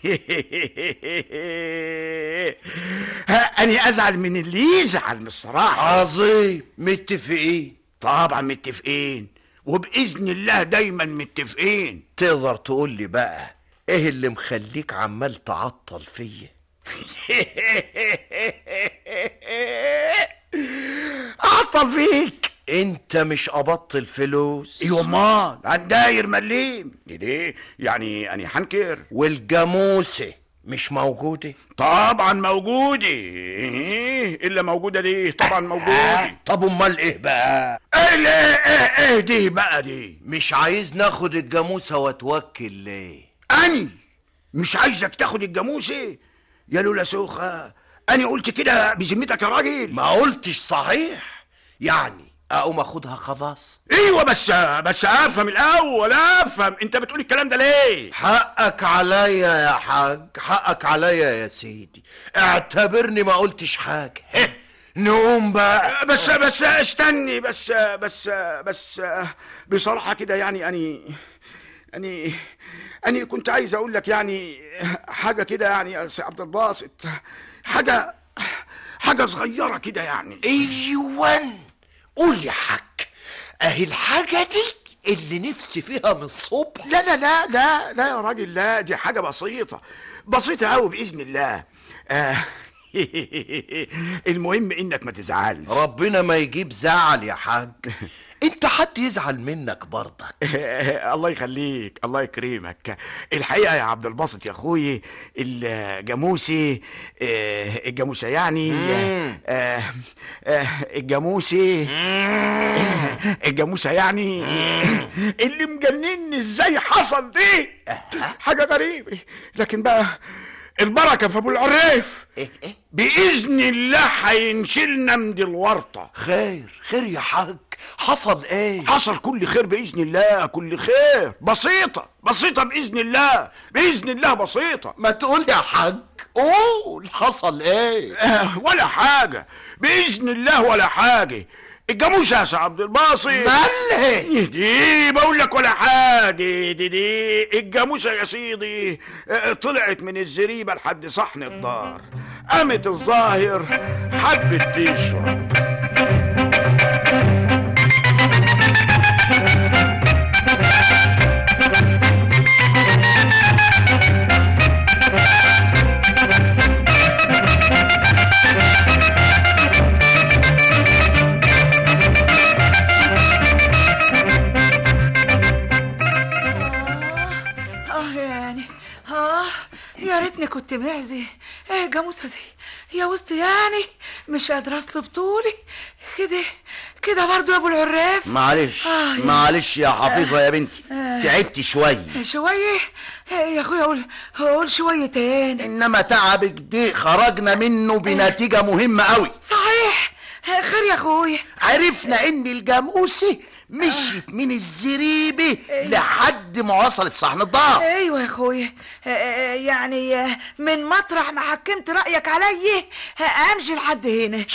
اني ازعل من اللي يزعل من الصراحه عظيم متفقين طبعا متفقين وباذن الله دايما متفقين تقدر تقول لي بقى ايه اللي مخليك عمال تعطل فيا اعطل فيك انت مش قبضت الفلوس ايوه امال هنداير مليم ليه يعني اني حنكر والجاموسة مش موجودة طبعا موجودة إيه الا موجودة دي طبعا موجودة طب امال ايه بقى ايه اللي- ايه ايه دي بقى دي مش عايز ناخد الجاموسة واتوكل ليه اني مش عايزك تاخد الجاموسة يا لولا سوخة انا قلت كده بذمتك يا راجل ما قلتش صحيح يعني اقوم اخدها خلاص ايوه بس بس افهم الاول افهم انت بتقول الكلام ده ليه حقك عليا يا حاج حقك عليا يا سيدي اعتبرني ما قلتش حاجه هه، نقوم بقى بس بس استني بس بس بس بصراحة كده يعني أني أني أني كنت عايز أقول لك يعني حاجة كده يعني يا سي عبد الباسط حاجة حاجة صغيرة كده يعني ايوان قول يا حاج اهي الحاجه دي اللي نفسي فيها من الصبح لا لا لا لا لا يا راجل لا دي حاجة بسيطة بسيطة أوي بإذن الله آه المهم إنك ما تزعلش ربنا ما يجيب زعل يا حاج انت حد يزعل منك برضك الله يخليك الله يكرمك الحقيقه يا عبد الباسط يا اخوي الجاموسي آه، الجاموسه يعني آه، آه، الجاموسي الجاموسه يعني اللي مجنني ازاي حصل دي حاجه غريبه لكن بقى البركه في ابو العريف ايه ايه باذن الله هينشلنا من دي الورطه خير خير يا حاج حصل ايه حصل كل خير باذن الله كل خير بسيطه بسيطه باذن الله باذن الله بسيطه ما تقول يا حاج قول حصل ايه آه، ولا حاجه باذن الله ولا حاجه الجاموسه يا سي عبد الباسط مالها دي بقول لك ولا حاجه دي دي الجاموسه يا سيدي آه، طلعت من الزريبه لحد صحن الدار قامت الظاهر حبت تشرب اه يعني اه يا ريتني كنت معزي ايه جاموسه دي يا وسط يعني مش قادره اصلب طولي كده كده برضو يا ابو العراف معلش آه، يا- معلش يا حفيظه يا بنتي تعبت شويه شويه إيه يا اخويا قول قول شويه تاني انما تعبك دي خرجنا منه بنتيجه مهمه قوي صحيح خير يا اخويا عرفنا ان الجاموسه مشيت من الزريبه لحد ما وصلت صحن الدار ايوه يا اخويا آه، آه، يعني آه، من مطرح ما حكمت رايك عليا آه، امشي لحد هنا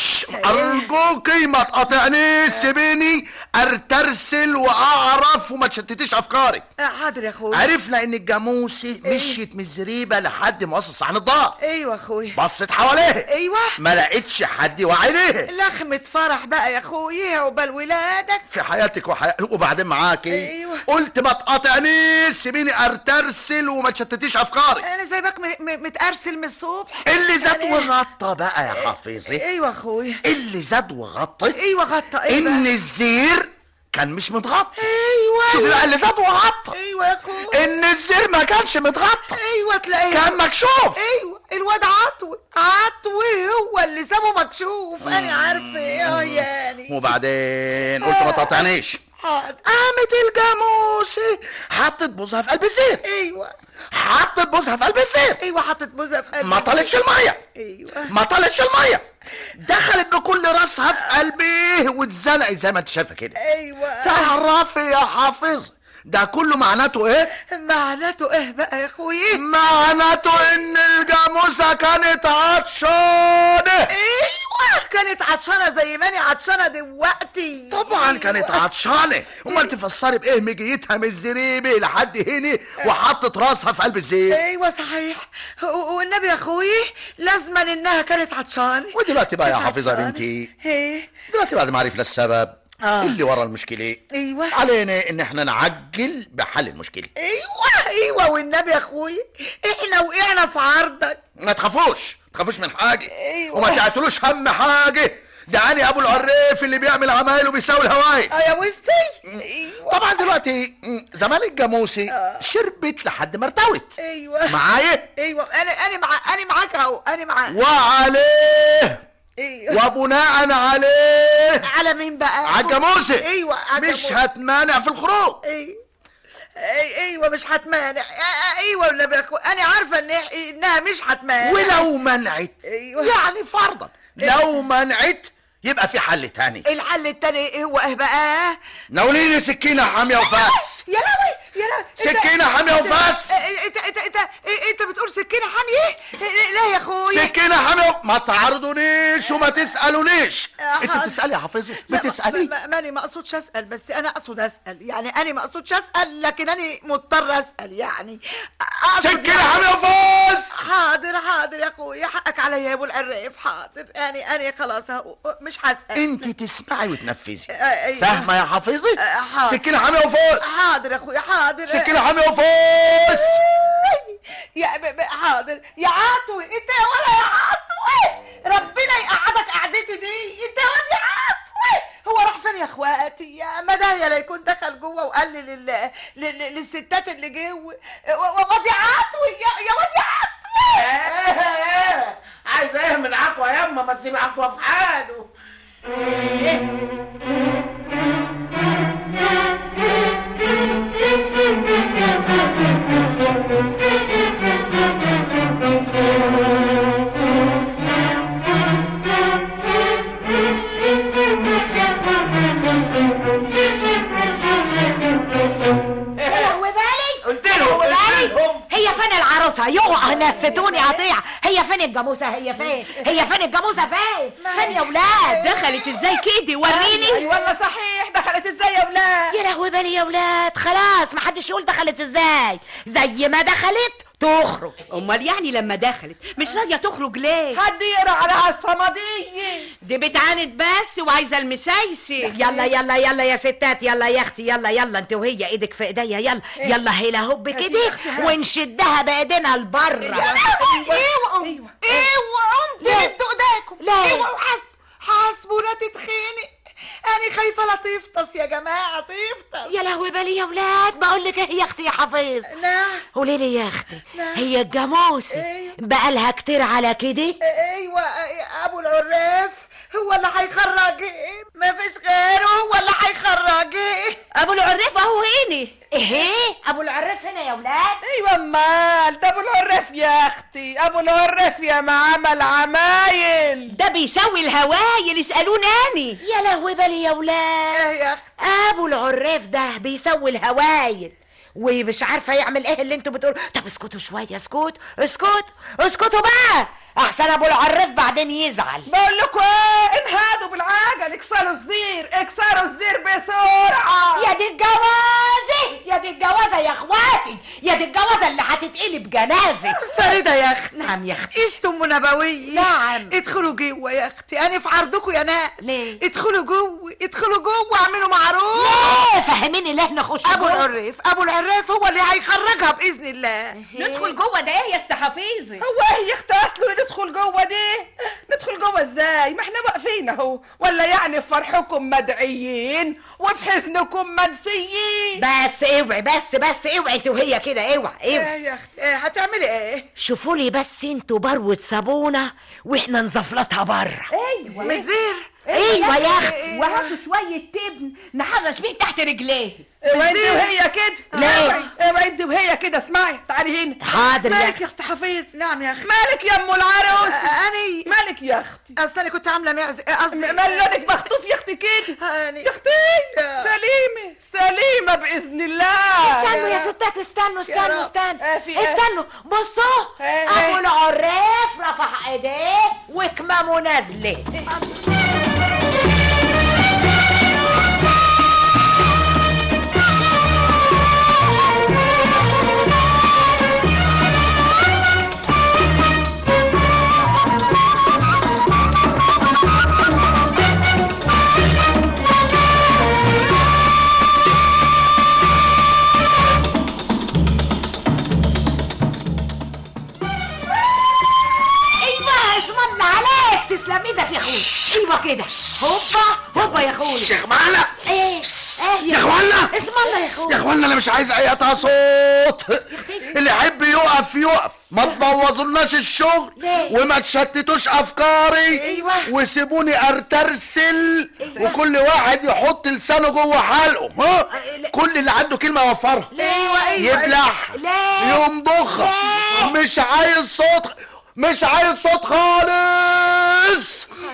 ارجوكي ما تقاطعنيش سيبيني ارترسل واعرف وما تشتتيش افكاري آه، حاضر يا اخويا عرفنا ان الجاموسه مشيت من الزريبه لحد ما وصلت صحن الدار ايوه يا اخويا بصت حواليها ايوه ما لقيتش حد يوعي ليها لخمة فرح بقى يا اخويا عقبال ولادك في حياتك وحي... وبعدين معاكي أيوة. قلت ما تقاطعنيش سيبيني ارترسل وما تشتتيش افكاري انا سايبك م- م- متأرسل من الصبح اللي زاد أنا- وغطى بقى يا حفيظي ايوه يا اخويا اللي زاد وغطى ايوه غطى ايه ان بقى؟ الزير كان مش متغطي ايوه شوفي بقى اللي زاد وغطى ايوه يا اخويا ان الزير ما كانش متغطى ايوه تلاقيه كان مكشوف ايوه الواد عطوي عطوي هو اللي سابه مكشوف انا عارفه اه يعني وبعدين قلت ما تقاطعنيش حاضر قامت الجاموسه حطت بوزها في قلب الزير ايوه حطت بوزها في قلب الزير ايوه حطت بوزه في قلبي ما طلتش الميه ايوه ما طلتش الميه دخلت بكل راسها في قلبي واتزنقت زي ما انت شايفه كده ايوه تعرفي يا حافظ ده كله معناته ايه معناته ايه بقى يا اخويا معناته ان الجاموسه كانت عطشانه ايوه كانت عطشانه زي ما انا عطشانه دلوقتي طبعا كانت عطشانه امال تفسري بايه مجيتها من الزريبه لحد هنا وحطت راسها في قلب الزيت ايوه صحيح و- والنبي يا اخويا لازما انها كانت عطشانه ودلوقتي بقى يا كانت حافظه عطشانة. بنتي ايه دلوقتي بعد ما عرفنا السبب آه. اللي ورا المشكله ايوه علينا ان احنا نعجل بحل المشكله ايوه ايوه والنبي يا اخويا احنا وقعنا في عرضك ما تخافوش ما تخافوش من حاجه أيوة. وما تعتلوش هم حاجه ده انا ابو العريف اللي بيعمل عمايله بيساوي الهواي اه يا وسطي ايوه طبعا دلوقتي م، زمان الجاموسي شربت لحد ما ارتوت ايوه معايا ايوه انا انا مع انا معاك اهو انا معاك وعليه ايوه وبناء عليه على مين بقى على الجاموسه ايوه على مش الجاموسة. هتمانع في الخروج ايوه أي- ايوه مش هتمانع آه، آه، ايوه والنبي يا اخويا انا عارفه ان انها مش هتمانع ولو منعت ايوه يعني فرضا لو منعت يبقى في حل تاني الحل التاني ايه هو ايه بقى ناوليني سكينه حاميه وفاس يا لهوي يا لهوي إنت- سكينة حامية إنت- وفاس. انت انت انت انت بتقول سكينه حاميه لا يا اخويا سكينه حاميه ما تعرضونيش وما تسالونيش يا انت حاج. بتسالي يا حافظي لا، ما- بتسالي ما- ماني ما اقصدش اسال بس انا اقصد اسال يعني انا ما اقصدش اسال لكن انا مضطر اسال يعني أقصد سكينه يعني- حاميه وفاس حاضر حاضر يا اخويا حقك عليا يا ابو العراف حاضر يعني انا خلاص أهو، مش هسال انت تسمعي وتنفذي أيوة. فاهمه يا حافظي آه، حاضر. سكينه حاميه وفاس حاضر يا اخويا حاضر سكينه حاميه وفاس يا ب- ب- حاضر يا عطوي انت يا ولا يا عطوي ربنا يقعدك قعدتي دي انت يا واد يا عطوي هو راح فين يا اخواتي يا مدايا لا يكون دخل جوه وقال لي لل... لل... للستات اللي جوه و- واد يا عطوي يا, يا واد يا عطوي عايز ايه من عطوة ياما ما تسيب عطوة في حاله هو بالي قلت لهم هو قلت بالي لهم هي فين العروسه يقع نستوني قطيع هي فين الجاموسه هي فين هي فين الجاموسه فين فين يا ولاد دخلت ازاي كده وريني اي والله صحيح دخلت ازاي يا ولاد يا لهوي بالي يا ولاد خلاص ما حدش يقول دخلت ازاي زي ما دخلت تخرج امال يعني لما دخلت مش راضيه تخرج ليه حد يقرا على الصمديه دي بتعاند بس وعايزه المسايسي يلا يلا يلا يا ستات يلا يا اختي يلا يلا انت وهي ايدك في ايديا يلا يلا هيلا هوب كده ونشدها بايدينا لبره اوعوا اوعوا اوعوا تمدوا ايديكم لا اوعوا حاسبوا حاسبوا لا تتخنق انا خايفه لا تفطس يا جماعه تفطس يا لهوي بالي يا ولاد بقول لك ايه يا اختي يا حفيظ نعم قولي لي يا اختي هي الجاموسه بقالها كتير على كده ايوه ابو العراف هو اللي هيخرج ما فيش غيره هو اللي هيخرج ابو العراف اهو هنا ايه ابو العراف هنا يا ولاد ايوه امال ده ابو العراف يا اختي ابو العراف يا ما عمل عمايل ده بيسوي الهوايل اسالوني اني يا لهوي بالي يا ولاد يا اختي ابو العراف ده بيسوي الهوايل ومش عارفه يعمل ايه اللي انتوا بتقولوا طب اسكتوا شويه اسكت اسكت اسكتوا بقى احسن ابو العراف بعدين يزعل بقول لكم ايه انهادوا بالعجل اكسروا الزير اكسروا الزير بسرعه يا دي الجوازه يا دي الجوازه يا اخواتي يا دي الجوازه اللي هتتقلب جنازه فريده يا اختي نعم يا اختي استم نبويه نعم ادخلوا جوه يا اختي انا في عرضكم يا ناس ليه؟ ادخلوا جوه ادخلوا جوه اعملوا معروف ليه فهميني ليه نخش ابو جوه؟ العراف ابو العراف هو اللي هيخرجها باذن الله ندخل جوه ده ايه يا است حفيظي هو ايه يا اختي اصله ندخل جوه دي ندخل جوه ازاي ما احنا واقفين اهو ولا يعني في فرحكم مدعيين وفي حزنكم منسيين بس اوعي بس بس اوعي انت وهي كده اوعي ايه اوعي يا اختي ايه هتعملي ايه شوفوا لي بس انتوا بروة صابونة واحنا نزفلطها بره ايوه مزير ايوه يا اختي وهاتوا شويه تبن نحرش بيه تحت رجليه اوعي انت وهي كده ليه؟ اوعي انت وهي كده اسمعي تعالي هنا حاضر يا مالك اختي يا اخت حفيظ نعم يا اختي مالك يا ام العروس اني مالك يا اختي اصل انا كنت عامله معز قصدي مال لونك مخطوف يا اختي كده اني يا اختي سليمه سليمه باذن الله استنوا يا ستات استنوا استنوا رب. استنوا آه، في إيه؟ استنوا بصوا إيه؟ ابو العراف رفع ايديه وكمامه نازله ايوه اسم الله عليك تسلم ايدك يا اخوي ايوه كده هوبا هوبا يا اخوي شيخ معنا ايه ايه يا اخوانا اسم الله يا اخوي يا اخوانا انا مش عايز اياتها صوت اللي يحب يقف يقف ما تبوظولناش الشغل ليه؟ وما تشتتوش افكاري ايوه. وسيبوني ارترسل وكل واحد يحط لسانه جوه حلقه ها لا. كل اللي عنده كلمه يوفرها ايوه يبلع ليه ينضخها ليه؟ مش عايز صوت مش عايز صوت خالص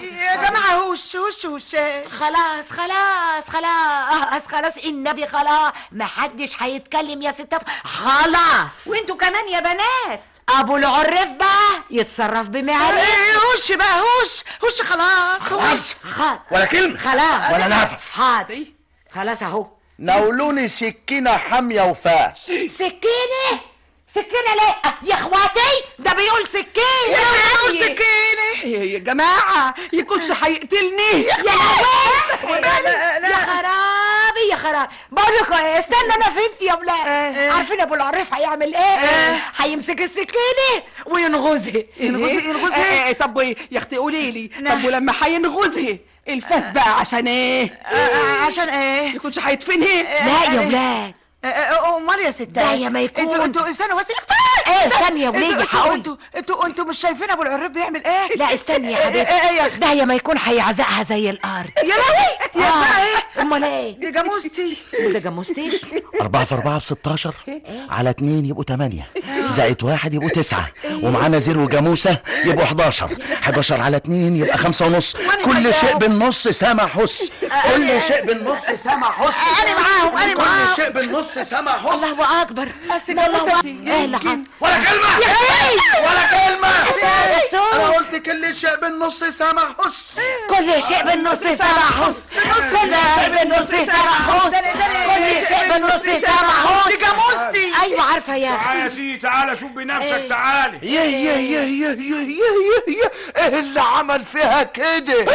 يا جماعه هوش هوش هشاش خلاص خلاص خلاص خلاص النبي خلاص محدش هيتكلم يا ستات خلاص وانتوا كمان يا بنات ابو العرف بقى يتصرف بمهاريته إيه، هوش بقى هوش هوش خلاص هوش خلاص خلاص ولا كلمة خلاص ولا نفس حاضر خلاص اهو ناولوني سكينة حامية وفاس سكينة سكينة ليه يا اخواتي ده بيقول سكينة يا هوش سكينة يا جماعة يكونش هيقتلني يا لهوي يا خرابي يا خرابي بقول لكم ايه استنى انا فهمت يا ولاد عارفين ابو العريف هيعمل ايه هيمسك السكينه وينغزها ينغزي ينغزي طب وإيه؟ يا اختي قولي لي طب ولما هينغزي الفاس بقى عشان ايه؟ آه، عشان ايه يكونش هيدفني لا يا ولاد آه، آه، امال يا ستات ده يا ما يكون. انتوا انتوا استنوا بس ايه استني يا وليدي انتوا- هقول انتوا انتوا انتوا مش شايفين ابو العريف بيعمل ايه لا استني يا إيه- حبيبتي ايه ايه يا اختي ده يا ما يكون هيعزقها زي الارض يا لهوي يا آه. بقى ايه امال ايه دي جاموستي ده جاموستيش أربعة في أربعة بستاشر على اتنين يبقوا تمانية زائد واحد يبقوا تسعة ومعانا زير وجاموسة يبقوا حداشر حداشر على اتنين يبقى خمسة ونص كل شيء بالنص سما حس كل شيء بالنص سما حس انا معاهم انا معاهم كل شيء بالنص سما حس الله اكبر بس الله جاموستي ايه اللي حصل ولا كلمة ولا كلمة عشان أنا قلت كل شيء بالنص سما حس كل شيء بالنص سبع حس كل شيء بالنص سبع حس كل شيء بالنص سبع حس دي جاموستي ايوه عارفه يا تعالى يا سيدي تعالى شوف بنفسك تعالى يه يه يه يه يه يه يه ايه اللي عمل فيها كده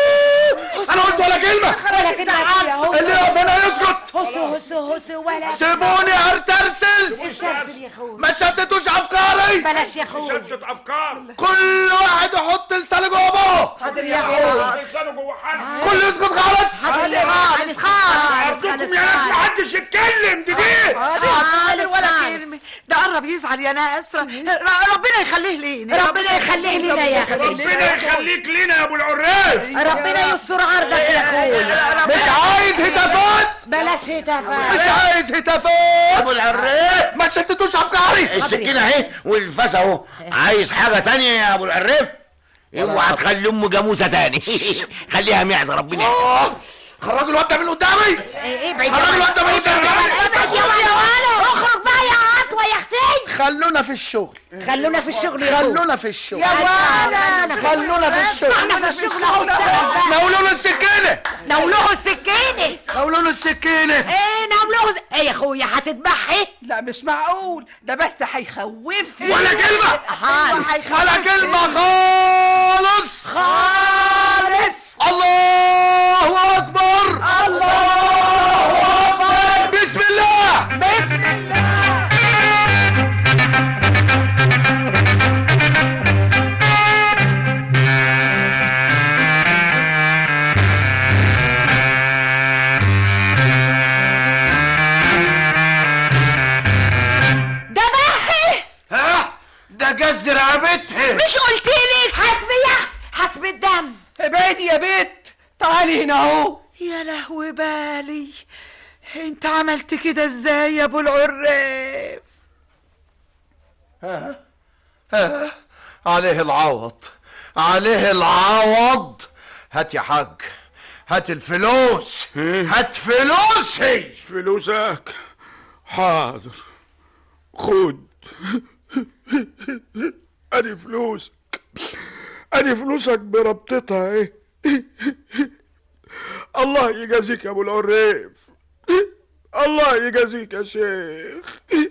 أنا قلت ولا كلمة ولا كده يا هو اللي يقف هنا يسكت هس هس هس ولا سيبوني ارترسل استرسل يا اخوي ما تشتتوش افكاري بلاش يا اخوي شتت افكار كل واحد يحط لسانه جوه بابه حاضر يا اخوي لسانه جوه حد كل يسكت خالص خالص خالص قصدكم يا ناس محدش يتكلم دي دي حاضر ولا كلمة ده قرب يزعل يا ناس ر- ربنا يخليه لينا ربنا يخليه لنا يا اخوي ربنا يخليك لينا يا ابو العراف ربنا يستر عرضك يا اخوي مش عايز هتافات بلاش هتافات مش عايز هتافات ابو العراف ما تشتتوش افكاري السكينة اهي والفاس اهو عايز حاجة تانية يا ابو العراف اوعى تخلي ام جاموسه تاني خليها معزه ربنا آه، خرجوا الواد ده من قدامي ايه ابعد خرجوا الواد ده من قدامي ابعد يا ولا اخرج بقى يا عطوه يا اختي خلونا في الشغل خلونا في الشغل يا اخوي خلونا في الشغل يا ولا خلونا في الشغل احنا في الشغل اهو اشتغل بقى ناولونا السكينة ناولوه السكينه ناولونا السكينة ايه ناولوه ز- ايه يا اخويا هتذبحي لا مش معقول ده بس هيخوفني ولا كلمة حال ولا كلمة خالص خالص الله أكبر الله أكبر بسم الله بسم الله ده بحي ها ده جز رقبتها مش قلت لك حسب يا اخت حسب الدم ابعدي يا بنت تعالي هنا اهو يا لهوي بالي انت عملت كده ازاي يا ابو العراف ها عليه العوض عليه العوض هات يا حاج هات الفلوس هات فلوسي فلوسك حاضر خد ادي فلوسك ادي فلوسك بربطتها ايه الله يجازيك يا ابو العريف الله يجازيك يا شيخ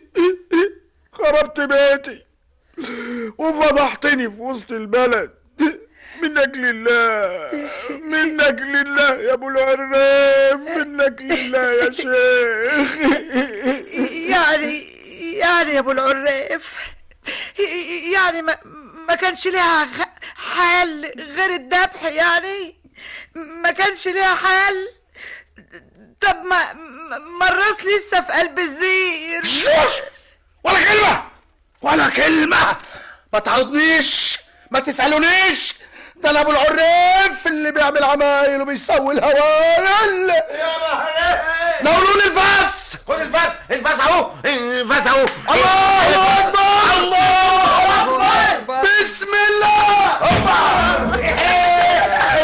خربت بيتي وفضحتني في وسط البلد منك لله منك لله يا ابو العراف منك لله يا شيخ يعني يعني يا ابو العراف يعني ما ما كانش ليها غ- حل غير الذبح يعني ما كانش ليها حل طب ما ما الراس لسه في قلب الزير شوش ولا كلمة ولا كلمة ما تعرضنيش ما تسألونيش ده انا ابو العراف اللي بيعمل عمايل وبيسوي الهوالل ناولوني الفاس خد الفاس الفاس اهو الفاس اهو الله اكبر الله اكبر بسم الله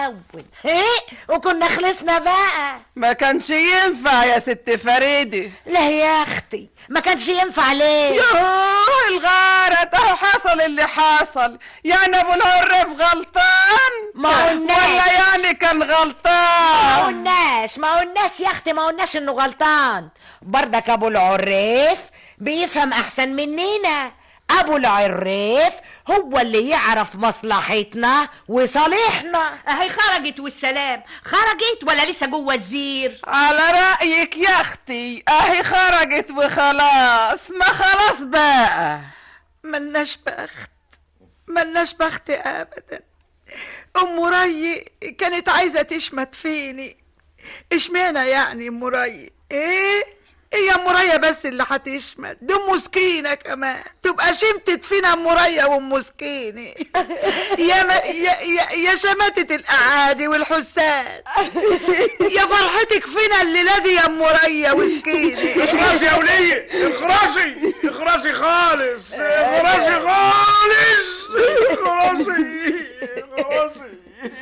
الاول ايه وكنا خلصنا بقى ما كانش ينفع يا ست فريدي لا يا اختي ما كانش ينفع ليه يوه الغارة ده حصل اللي حصل يعني ابو العرف غلطان ما قلناش. ولا يعني كان ما غلطان قلناش ما قلناش يا اختي ما قلناش انه غلطان برضك ابو العريف بيفهم احسن مننا ابو العريف هو اللي يعرف مصلحتنا وصالحنا اهي خرجت والسلام خرجت ولا لسه جوه الزير على رأيك يا اختي اهي خرجت وخلاص ما خلاص بقى ملناش بخت ملناش بخت ابدا ام ري كانت عايزه تشمت فيني اشمعنى يعني ام ري ايه هي ام ريا بس اللي هتشمت دي ام مسكينه كمان تبقى شمتت فينا ام ريا وام مسكينه يا, ما يا, يا, يا شماتة الاعادي والحسان يا فرحتك فينا الليله دي يا ام ريا وسكينه اخرسي يا ولية اخرسي اخرسي خالص اخرسي خالص اخرسي اخرسي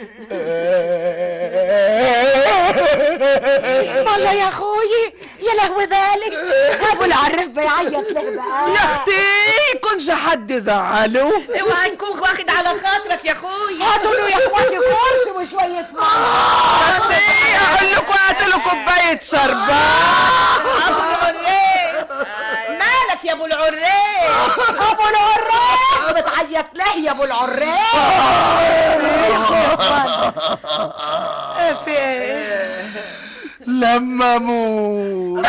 اسم الله يا اخوي يا لهوي بالك ابو العريف بيعيط له بقى يا اختي يكونش حد زعله اوعى تكون واخد على خاطرك يا اخويا هاتوا له يا اخواتي كرسي وشويه ميه يا اختي اقول لكم هاتوا له كوبايه شربات ابو العريف مالك يا ابو العريف ابو العراف بتعيط له يا ابو العراف في ايه لما اموت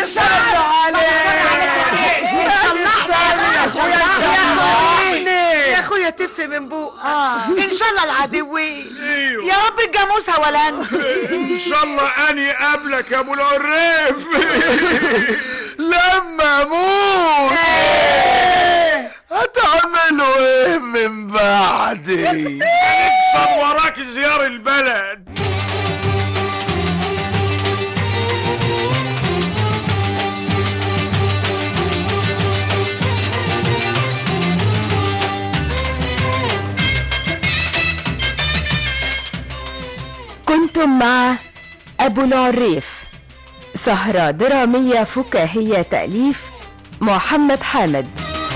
يا اخويا تف من بوق ان شاء الله العدوين يا رب الجاموسه ولا انت ان شاء الله اني قبلك يا ابو العريف لما اموت هتعملوا ايه من بعدي هنكسر وراك زيار البلد كنتم مع أبو العريف سهرة درامية فكاهية تأليف محمد حامد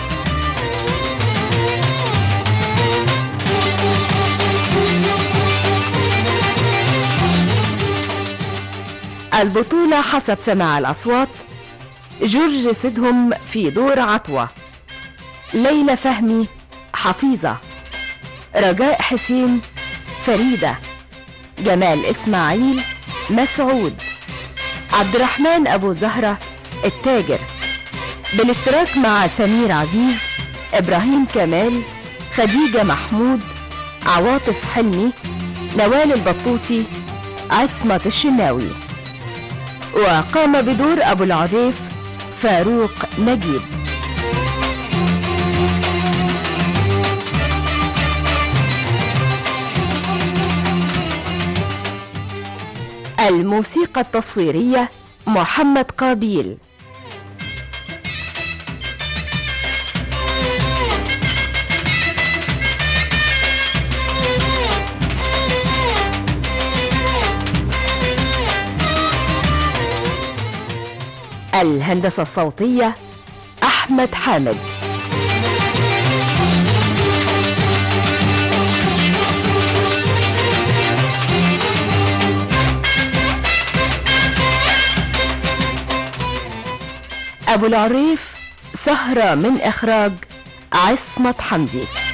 البطولة حسب سماع الأصوات جورج سيدهم في دور عطوة ليلى فهمي حفيظة رجاء حسين فريده جمال اسماعيل مسعود عبد الرحمن ابو زهره التاجر بالاشتراك مع سمير عزيز ابراهيم كمال خديجه محمود عواطف حلمي نوال البطوطي عصمت الشناوي وقام بدور ابو العريف فاروق نجيب الموسيقى التصويرية محمد قابيل الهندسة الصوتية أحمد حامد أبو العريف سهرة من إخراج عصمت حمدي